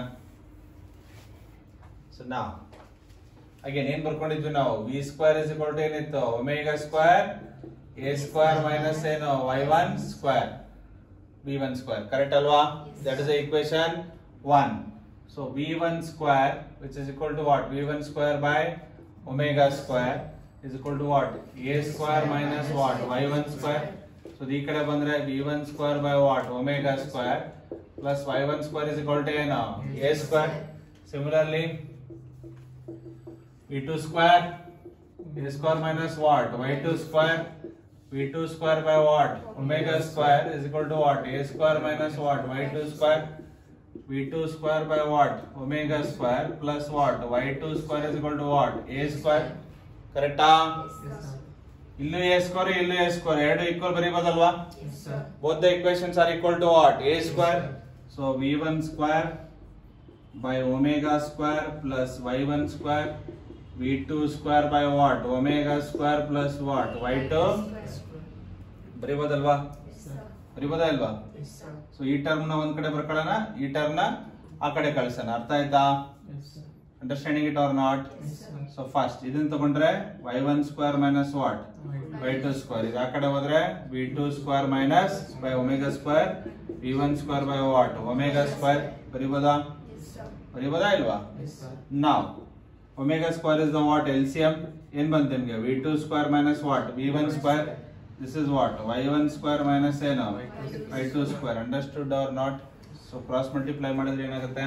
ಸೊ ನಾವು ಅಗೇನ್ ಏನ್ ಬರ್ಕೊಂಡಿದ್ವಿ ನಾವು V square is equal to ಏನಿತ್ತು omega square A square minus ಏನು Y one square V one square correct ಅಲ್ವಾ that is equation one so V one square which is equal to what V one square by omega square is equal to what A square minus what Y one square so ಈ ಕಡೆ ಬಂದ್ರೆ V one square by what omega square plus Y one square is equal to ಏನು A square similarly v2 square a square minus what y2 square v2 square by what omega square is equal to what a square minus what y2 square v2 square by what omega square plus what y2 square is equal to what a square ಕರೆಕ್ಟಾ ಇಲ್ಲೂ A square ಇಲ್ಲೂ A square ಎರಡು equal ಬರೀಬೋದಲ್ವಾ both the equations are equal to what a square so v1 square by omega square plus y1 square v2 square by what omega square plus what y2 ಬರೀಬೋದಲ್ವಾ ಬರೀಬೋದಾ ಇಲ್ವಾ so ಈ term ನ ಒಂದ್ ಕಡೆ ಬರ್ಕೊಳ್ಳೋಣ ಈ ಟರ್ಮ್ ನ ಆ ಕಡೆ ಕಳ್ಸೋಣ ಅರ್ಥ ಆಯ್ತಾ understanding it or not so first ಇದನ್ನ ತಗೊಂಡ್ರೆ Y one square minus what Y two square ಇದು ಆ ಕಡೆ ಹೋದ್ರೆ V two square minus by omega square V one square by what omega square ಬರೀಬೋದಾ ಬರೀಬೋದಾ ಇಲ್ವಾ ನಾವು omega square is the what L C M ಏನ್ ಬಂತು ನಿಮ್ಗೆ V two square minus what V one square this is what Y one square minus ಏನು Y two square understood or not so cross multiply ಮಾಡಿದ್ರೆ ಏನಾಗುತ್ತೆ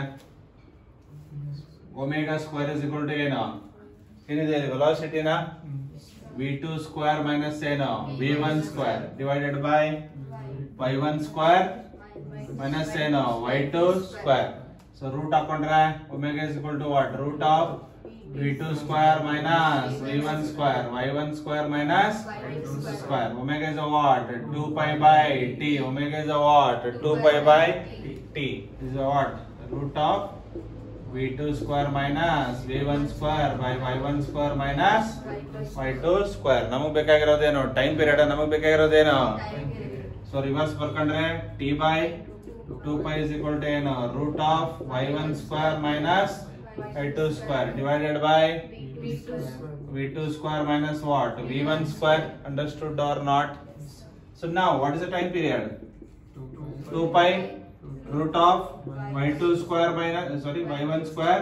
omega square is equal to ಏನು ಏನಿದೆ ವೆಲಾಸಿಟಿನ V two square minus ಏನು V one square divided by Y one square minus ಏನು Y two square so root ಹಾಕೊಂಡ್ರೆ omega is equal to what root of v2 square minus v1 square y1 square minus Y2 square omega is a what 2 pi by t omega is a what 2 pi by t is a what root of v2 square minus v1 square by y1 square minus y2 square ನಮಗ್ ಬೇಕಾಗಿರೋದೇನು time period ನಮಗ್ ಬೇಕಾಗಿರೋದೇನು so reverse ಬರ್ಕೊಂಡ್ರೆ T by two pi is equal to ಏನು root of Y one square minus Y two square divided by V two square minus what V one square understood or not so ನಾವು what is the time period two pi root of Y two square minus sorry Y one square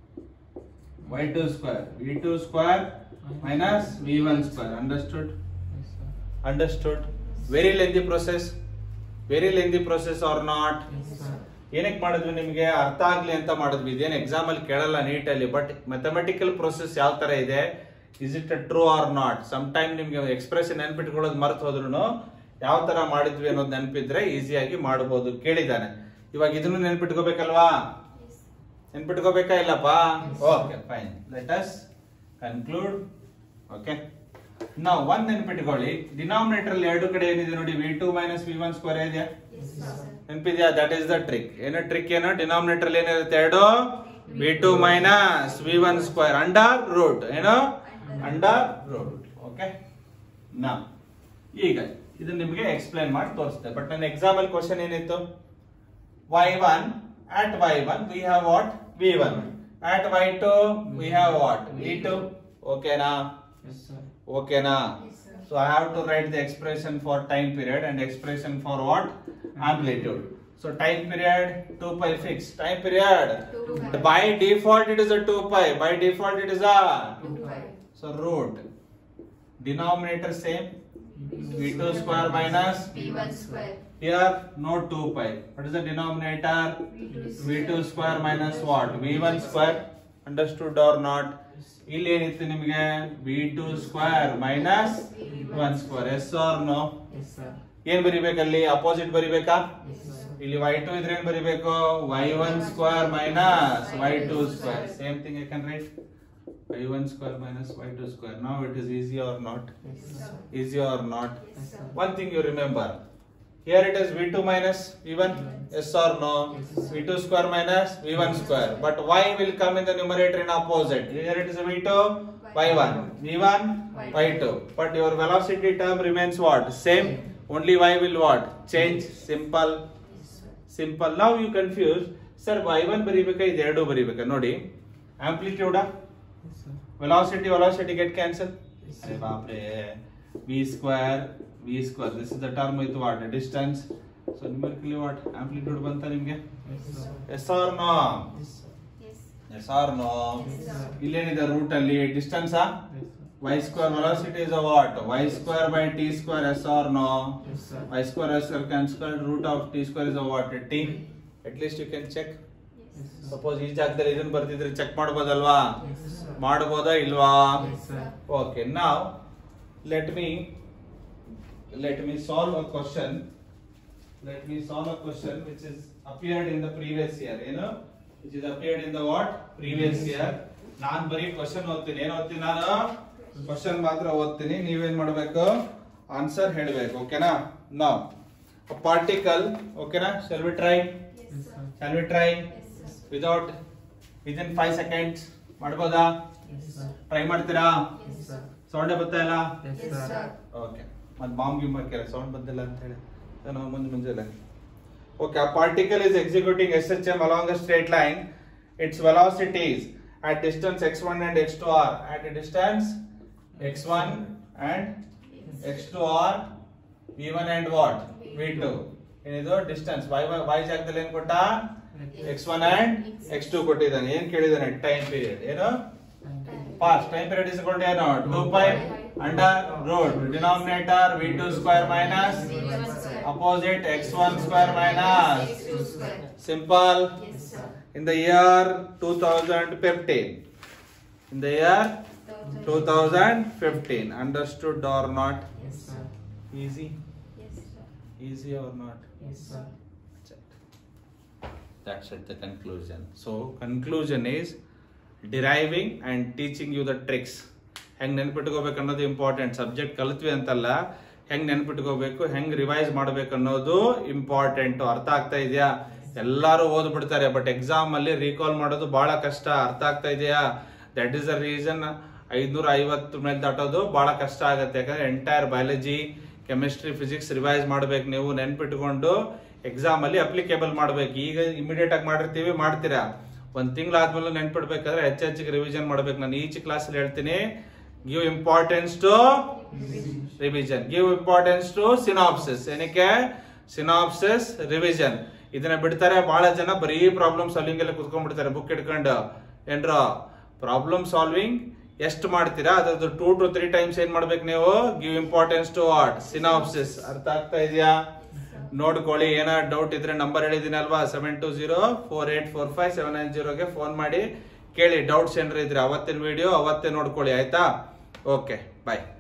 Y two square V two square minus V one square understood understood very lengthy process very lengthy process or not ಏನಕ್ಕೆ ಮಾಡಿದ್ವಿ ನಿಮಗೆ ಅರ್ಥ ಆಗ್ಲಿ ಅಂತ ಮಾಡಿದ್ವಿ ಇದೇನು exam ಅಲ್ಲಿ ಕೇಳಲ್ಲ ನೀಟಲ್ಲಿ ಬಟ್ ಮೆಥಮೆಟಿಕಲ್ ಪ್ರೊಸೆಸ್ ಯಾವ ತರ ಇದೆ is it true or not some time ನಿಮ್ಗೆ ಎಕ್ಸ್ಪ್ರೆಷನ್ ನೆನ್ಪಿಟ್ಕೊಳ್ಳೋದು ಮರ್ತು ಹೋದ್ರು ಯಾವ ತರ ಮಾಡಿದ್ವಿ ಅನ್ನೋದು ನೆನಪಿದ್ರೆ ಈಸಿಯಾಗಿ ಮಾಡಬಹುದು ಕೇಳಿದಾನೆ ಇವಾಗ ಇದನ್ನು ನೆನ್ಪಿಟ್ಕೋಬೇಕಲ್ವಾ ನೆನ್ಪಿಟ್ಕೋಬೇಕಾ ಇಲ್ಲಪ್ಪ okay fine let us conclude okay ನಾವು ಒಂದ್ ನೆನ್ಪಿಟ್ಕೊಳ್ಳಿ ಡಿನಾಮಿನೇಟರ್ ಅಲ್ಲಿ ಎರಡು ಕಡೆ ಏನಿದೆ ನೋಡಿ V two minus V one square ಇದೆಯಾ ನೆನಪಿದ್ಯಾ ದಟ್ ಇಸ್ ದ ಟ್ರಿಕ್ ಏನೋ ಟ್ರಿಕ್ ಏನೋ ಡಿನಾಮಿನೇಟರ್ ಏನಿರುತ್ತೆ ಎರಡು V two minus V one square under root ಏನೋ ಅಂಡರ್ ರೂಟ್ ಓಕೆ ನಾ ಈಗ ಇದು ನಿಮಗೆ ಎಕ್ಸ್ಪ್ಲೈನ್ ಮಾಡಿ ತೋರಿಸ್ತೆ ಬಟ್ ನನ್ನ ಎಕ್ಸಾಮ್ ಅಲ್ಲಿ ಕ್ವಶನ್ ಏನಿತ್ತು y1 at y1 we have what v1 at y2 we have what v2 okay na okay na so i have to write the expression for time period and expression for what amplitude so time period 2 pi fixed time period by default it is a 2 pi by default it is a so root denominator same v2 square minus V1 square. here no 2 pi what is the denominator v2 square minus what v1 square understood or not ಇಲ್ಲಿ ಏನಿತ್ತು ನಿಮಗೆ v2 square minus one square yes or no ಏನ್ ಬರಿಬೇಕಲ್ಲಿ opposite ಬರಿಬೇಕಾ ಇಲ್ಲಿ y2 ಇದ್ರೆ ಏನ್ ಬರಿಬೇಕು y1 square minus y2 square same thing I can write y1 square minus y2 square now it is easy or not easy or not one thing you remember here it is v2 minus v1 yes or no v2 square minus v1 square but y will come in the numerator in opposite here it is v2 y1 v1 y2 but your velocity term remains what same only y will what change simple simple now you confuse sir y1 ಬರಿಬೇಕಾ ಇದು ಎರಡು ಬರಿಬೇಕಾ ನೋಡಿ ಆಂಪ್ಲಿಟ್ಯೂಡಾ velocity velocity get cancelled अरे बाप रे v square v square this is the term with what distance so numerically what amplitude ಬಂತ ನಿಮ್ಗೆ yes or no yes or no ಇಲ್ಲೇನಿದೆ ರೂಟ್ ಅಲ್ಲಿ distance y square velocity is a what y square by t square yes or no y square s square cancelled root of t square is a what t at least you can check suppose ಈ ಜಾಗದಲ್ಲಿ ಇದನ್ನ ಬರ್ತಿದ್ರೆ check ಮಾಡ್ಬೋದಲ್ವಾ ಮಾಡ್ಬೋದಾ ಇಲ್ವಾ okay ನಾವ್ let me let me solve a question let me solve a question which is appeared in the previous year ಏನು which is appeared in the what previous year ನಾನ್ ಬರೀ question ಓದ್ತೀನಿ ಏನ್ ಓದ್ತೀನಿ ನಾನು ಕ್ವಶನ್ ಮಾತ್ರ ಓದ್ತೀನಿ ನೀವೇನ್ ಮಾಡ್ಬೇಕು ಆನ್ಸರ್ ಹೇಳ್ಬೇಕು ಓಕೆನಾ ನಾವ್ ಪಾರ್ಟಿಕಲ್ ಓಕೆನಾ shall we try shall we try without within five seconds ಮಾಡ್ಬೋದಾ ಟ್ರೈ ಮಾಡ್ತೀರಾ ಸೌಂಡ್ ಬರ್ತಾ ಇಲ್ಲ ಓಕೆ ಮತ್ತೆ ಬಾಂಬ್ ಗಿಂಬ್ ಹಾಕ್ಯಾರ ಸೌಂಡ್ ಬಂದಿಲ್ಲ ಅಂತ ಹೇಳಿ ಏನೋ ಮುಂದೆ ಮುಂಜಾನೆ ಓಕೆ ಆ particle is executing S H M along a straight line its velocities at distance x1 and x2 are at a distance x1 and x2 are v1 and what v2 ಏನಿದು distance y y ಜಾಗದಲ್ಲಿ ಏನ್ ಕೊಟ್ಟ x1 and x2 ಕೊಟ್ಟಿದ್ದಾನೆ ಏನ್ ಕೇಳಿದಾನೆ time period ಏನು pass time period is ಕೊಟ್ಟು ಏನು 2 pi under root denominator v2 square minus opposite x1 square minus simple in the year 2015 in the year 2015 understood or not easy easy or not That's it. that's it the conclusion so conclusion is deriving and teaching you the tricks ಹೆಂಗ್ ನೆನ್ಪಿಟ್ಕೋಬೇಕು ಅನ್ನೋದು important subject ಕಲಿತ್ವಿ ಅಂತಲ್ಲ ಹೆಂಗ್ ನೆನ್ಪಿಟ್ಕೋಬೇಕು ಹೆಂಗ್ revise ಮಾಡ್ಬೇಕು ಅನ್ನೋದು important ಅರ್ಥ ಆಗ್ತಾ ಇದೆಯಾ ಎಲ್ಲಾರು ಓದ್ಬಿಡ್ತಾರೆ ಬಟ್ ಎಕ್ಸಾಮ್ ಅಲ್ಲಿ ರೀಕಾಲ್ ಮಾಡೋದು ಬಹಳ ಕಷ್ಟ ಅರ್ಥ ಆಗ್ತಾ ಇದೆಯಾ ದಟ್ ಈಸ್ ದ ರೀಸನ್ ಐದ್ನೂರ ಐವತ್ತು ಮೇಲೆ ದಾಟೋದು ಬಹಳ ಕಷ್ಟ ಆಗುತ್ತೆ ಯಾಕಂದ್ರೆ entire biology chemistry physics revise ಮಾಡ್ಬೇಕು ನೀವು ನೆನ್ಪಿಟ್ಕೊಂಡು ಎಕ್ಸಾಮ್ ಅಲ್ಲಿ ಅಪ್ಲಿಕೇಬಲ್ ಮಾಡ್ಬೇಕು ಈಗ ಇಮಿಡಿಯೇಟ್ ಆಗಿ ಮಾಡಿರ್ತೀವಿ ಮಾಡ್ತೀರಾ ಒಂದ್ ತಿಂಗಳಾದ್ಮೇಲೆ ನೆನ್ಪಿಡ್ಬೇಕಾದ್ರೆ ಹೆಚ್ಚು ಹೆಚ್ಚಿಗೆ ರಿವಿಷನ್ ಮಾಡ್ಬೇಕು ನಾನು ಈಚ್ ಕ್ಲಾಸ್ ಅಲ್ಲಿ ಹೇಳ್ತೀನಿ give importance to revision give importance to synopsis ಏನಕ್ಕೆ ಸಿನಾಪ್ಸಿಸ್ ರಿವಿಷನ್ ಇದನ್ನ ಬಿಡ್ತಾರೆ ಬಹಳ ಜನ ಬರೀ ಪ್ರಾಬ್ಲಮ್ ಸಾಲ್ವಿಂಗ್ ಎಲ್ಲ ಕುತ್ಕೊಂಡ್ಬಿಡ್ತಾರೆ ಬುಕ್ ಇಟ್ಕೊಂಡು ಏನ್ರ ಪ್ರಾಬ್ಲಮ್ ಸಾಲ್ವಿಂಗ್ ಎಷ್ಟು ಮಾಡ್ತೀರಾ ಅದ್ರದ್ದು ಟೂ ಟು ತ್ರೀ ಟೈಮ್ಸ್ ಏನ್ ಮಾಡ್ಬೇಕು ನೀವು give importance to what synopsis ಅರ್ಥ ಆಗ್ತಾ ಇದೆಯಾ ನೋಡ್ಕೊಳ್ಳಿ ಏನಾದ್ರು ಡೌಟ್ ಇದ್ರೆ ನಂಬರ್ ಹೇಳಿದಿನಲ್ವಾ seven two zero four eight four five seven nine ಜೀರೋಗೆ ಫೋನ್ ಮಾಡಿ ಕೇಳಿ ಡೌಟ್ಸ್ ಏನಾರ ಇದ್ರೆ ಅವತ್ತಿನ ವಿಡಿಯೋ ಅವತ್ತೇ ನೋಡ್ಕೊಳ್ಳಿ ಆಯ್ತಾ ಓಕೆ ಬಾಯ್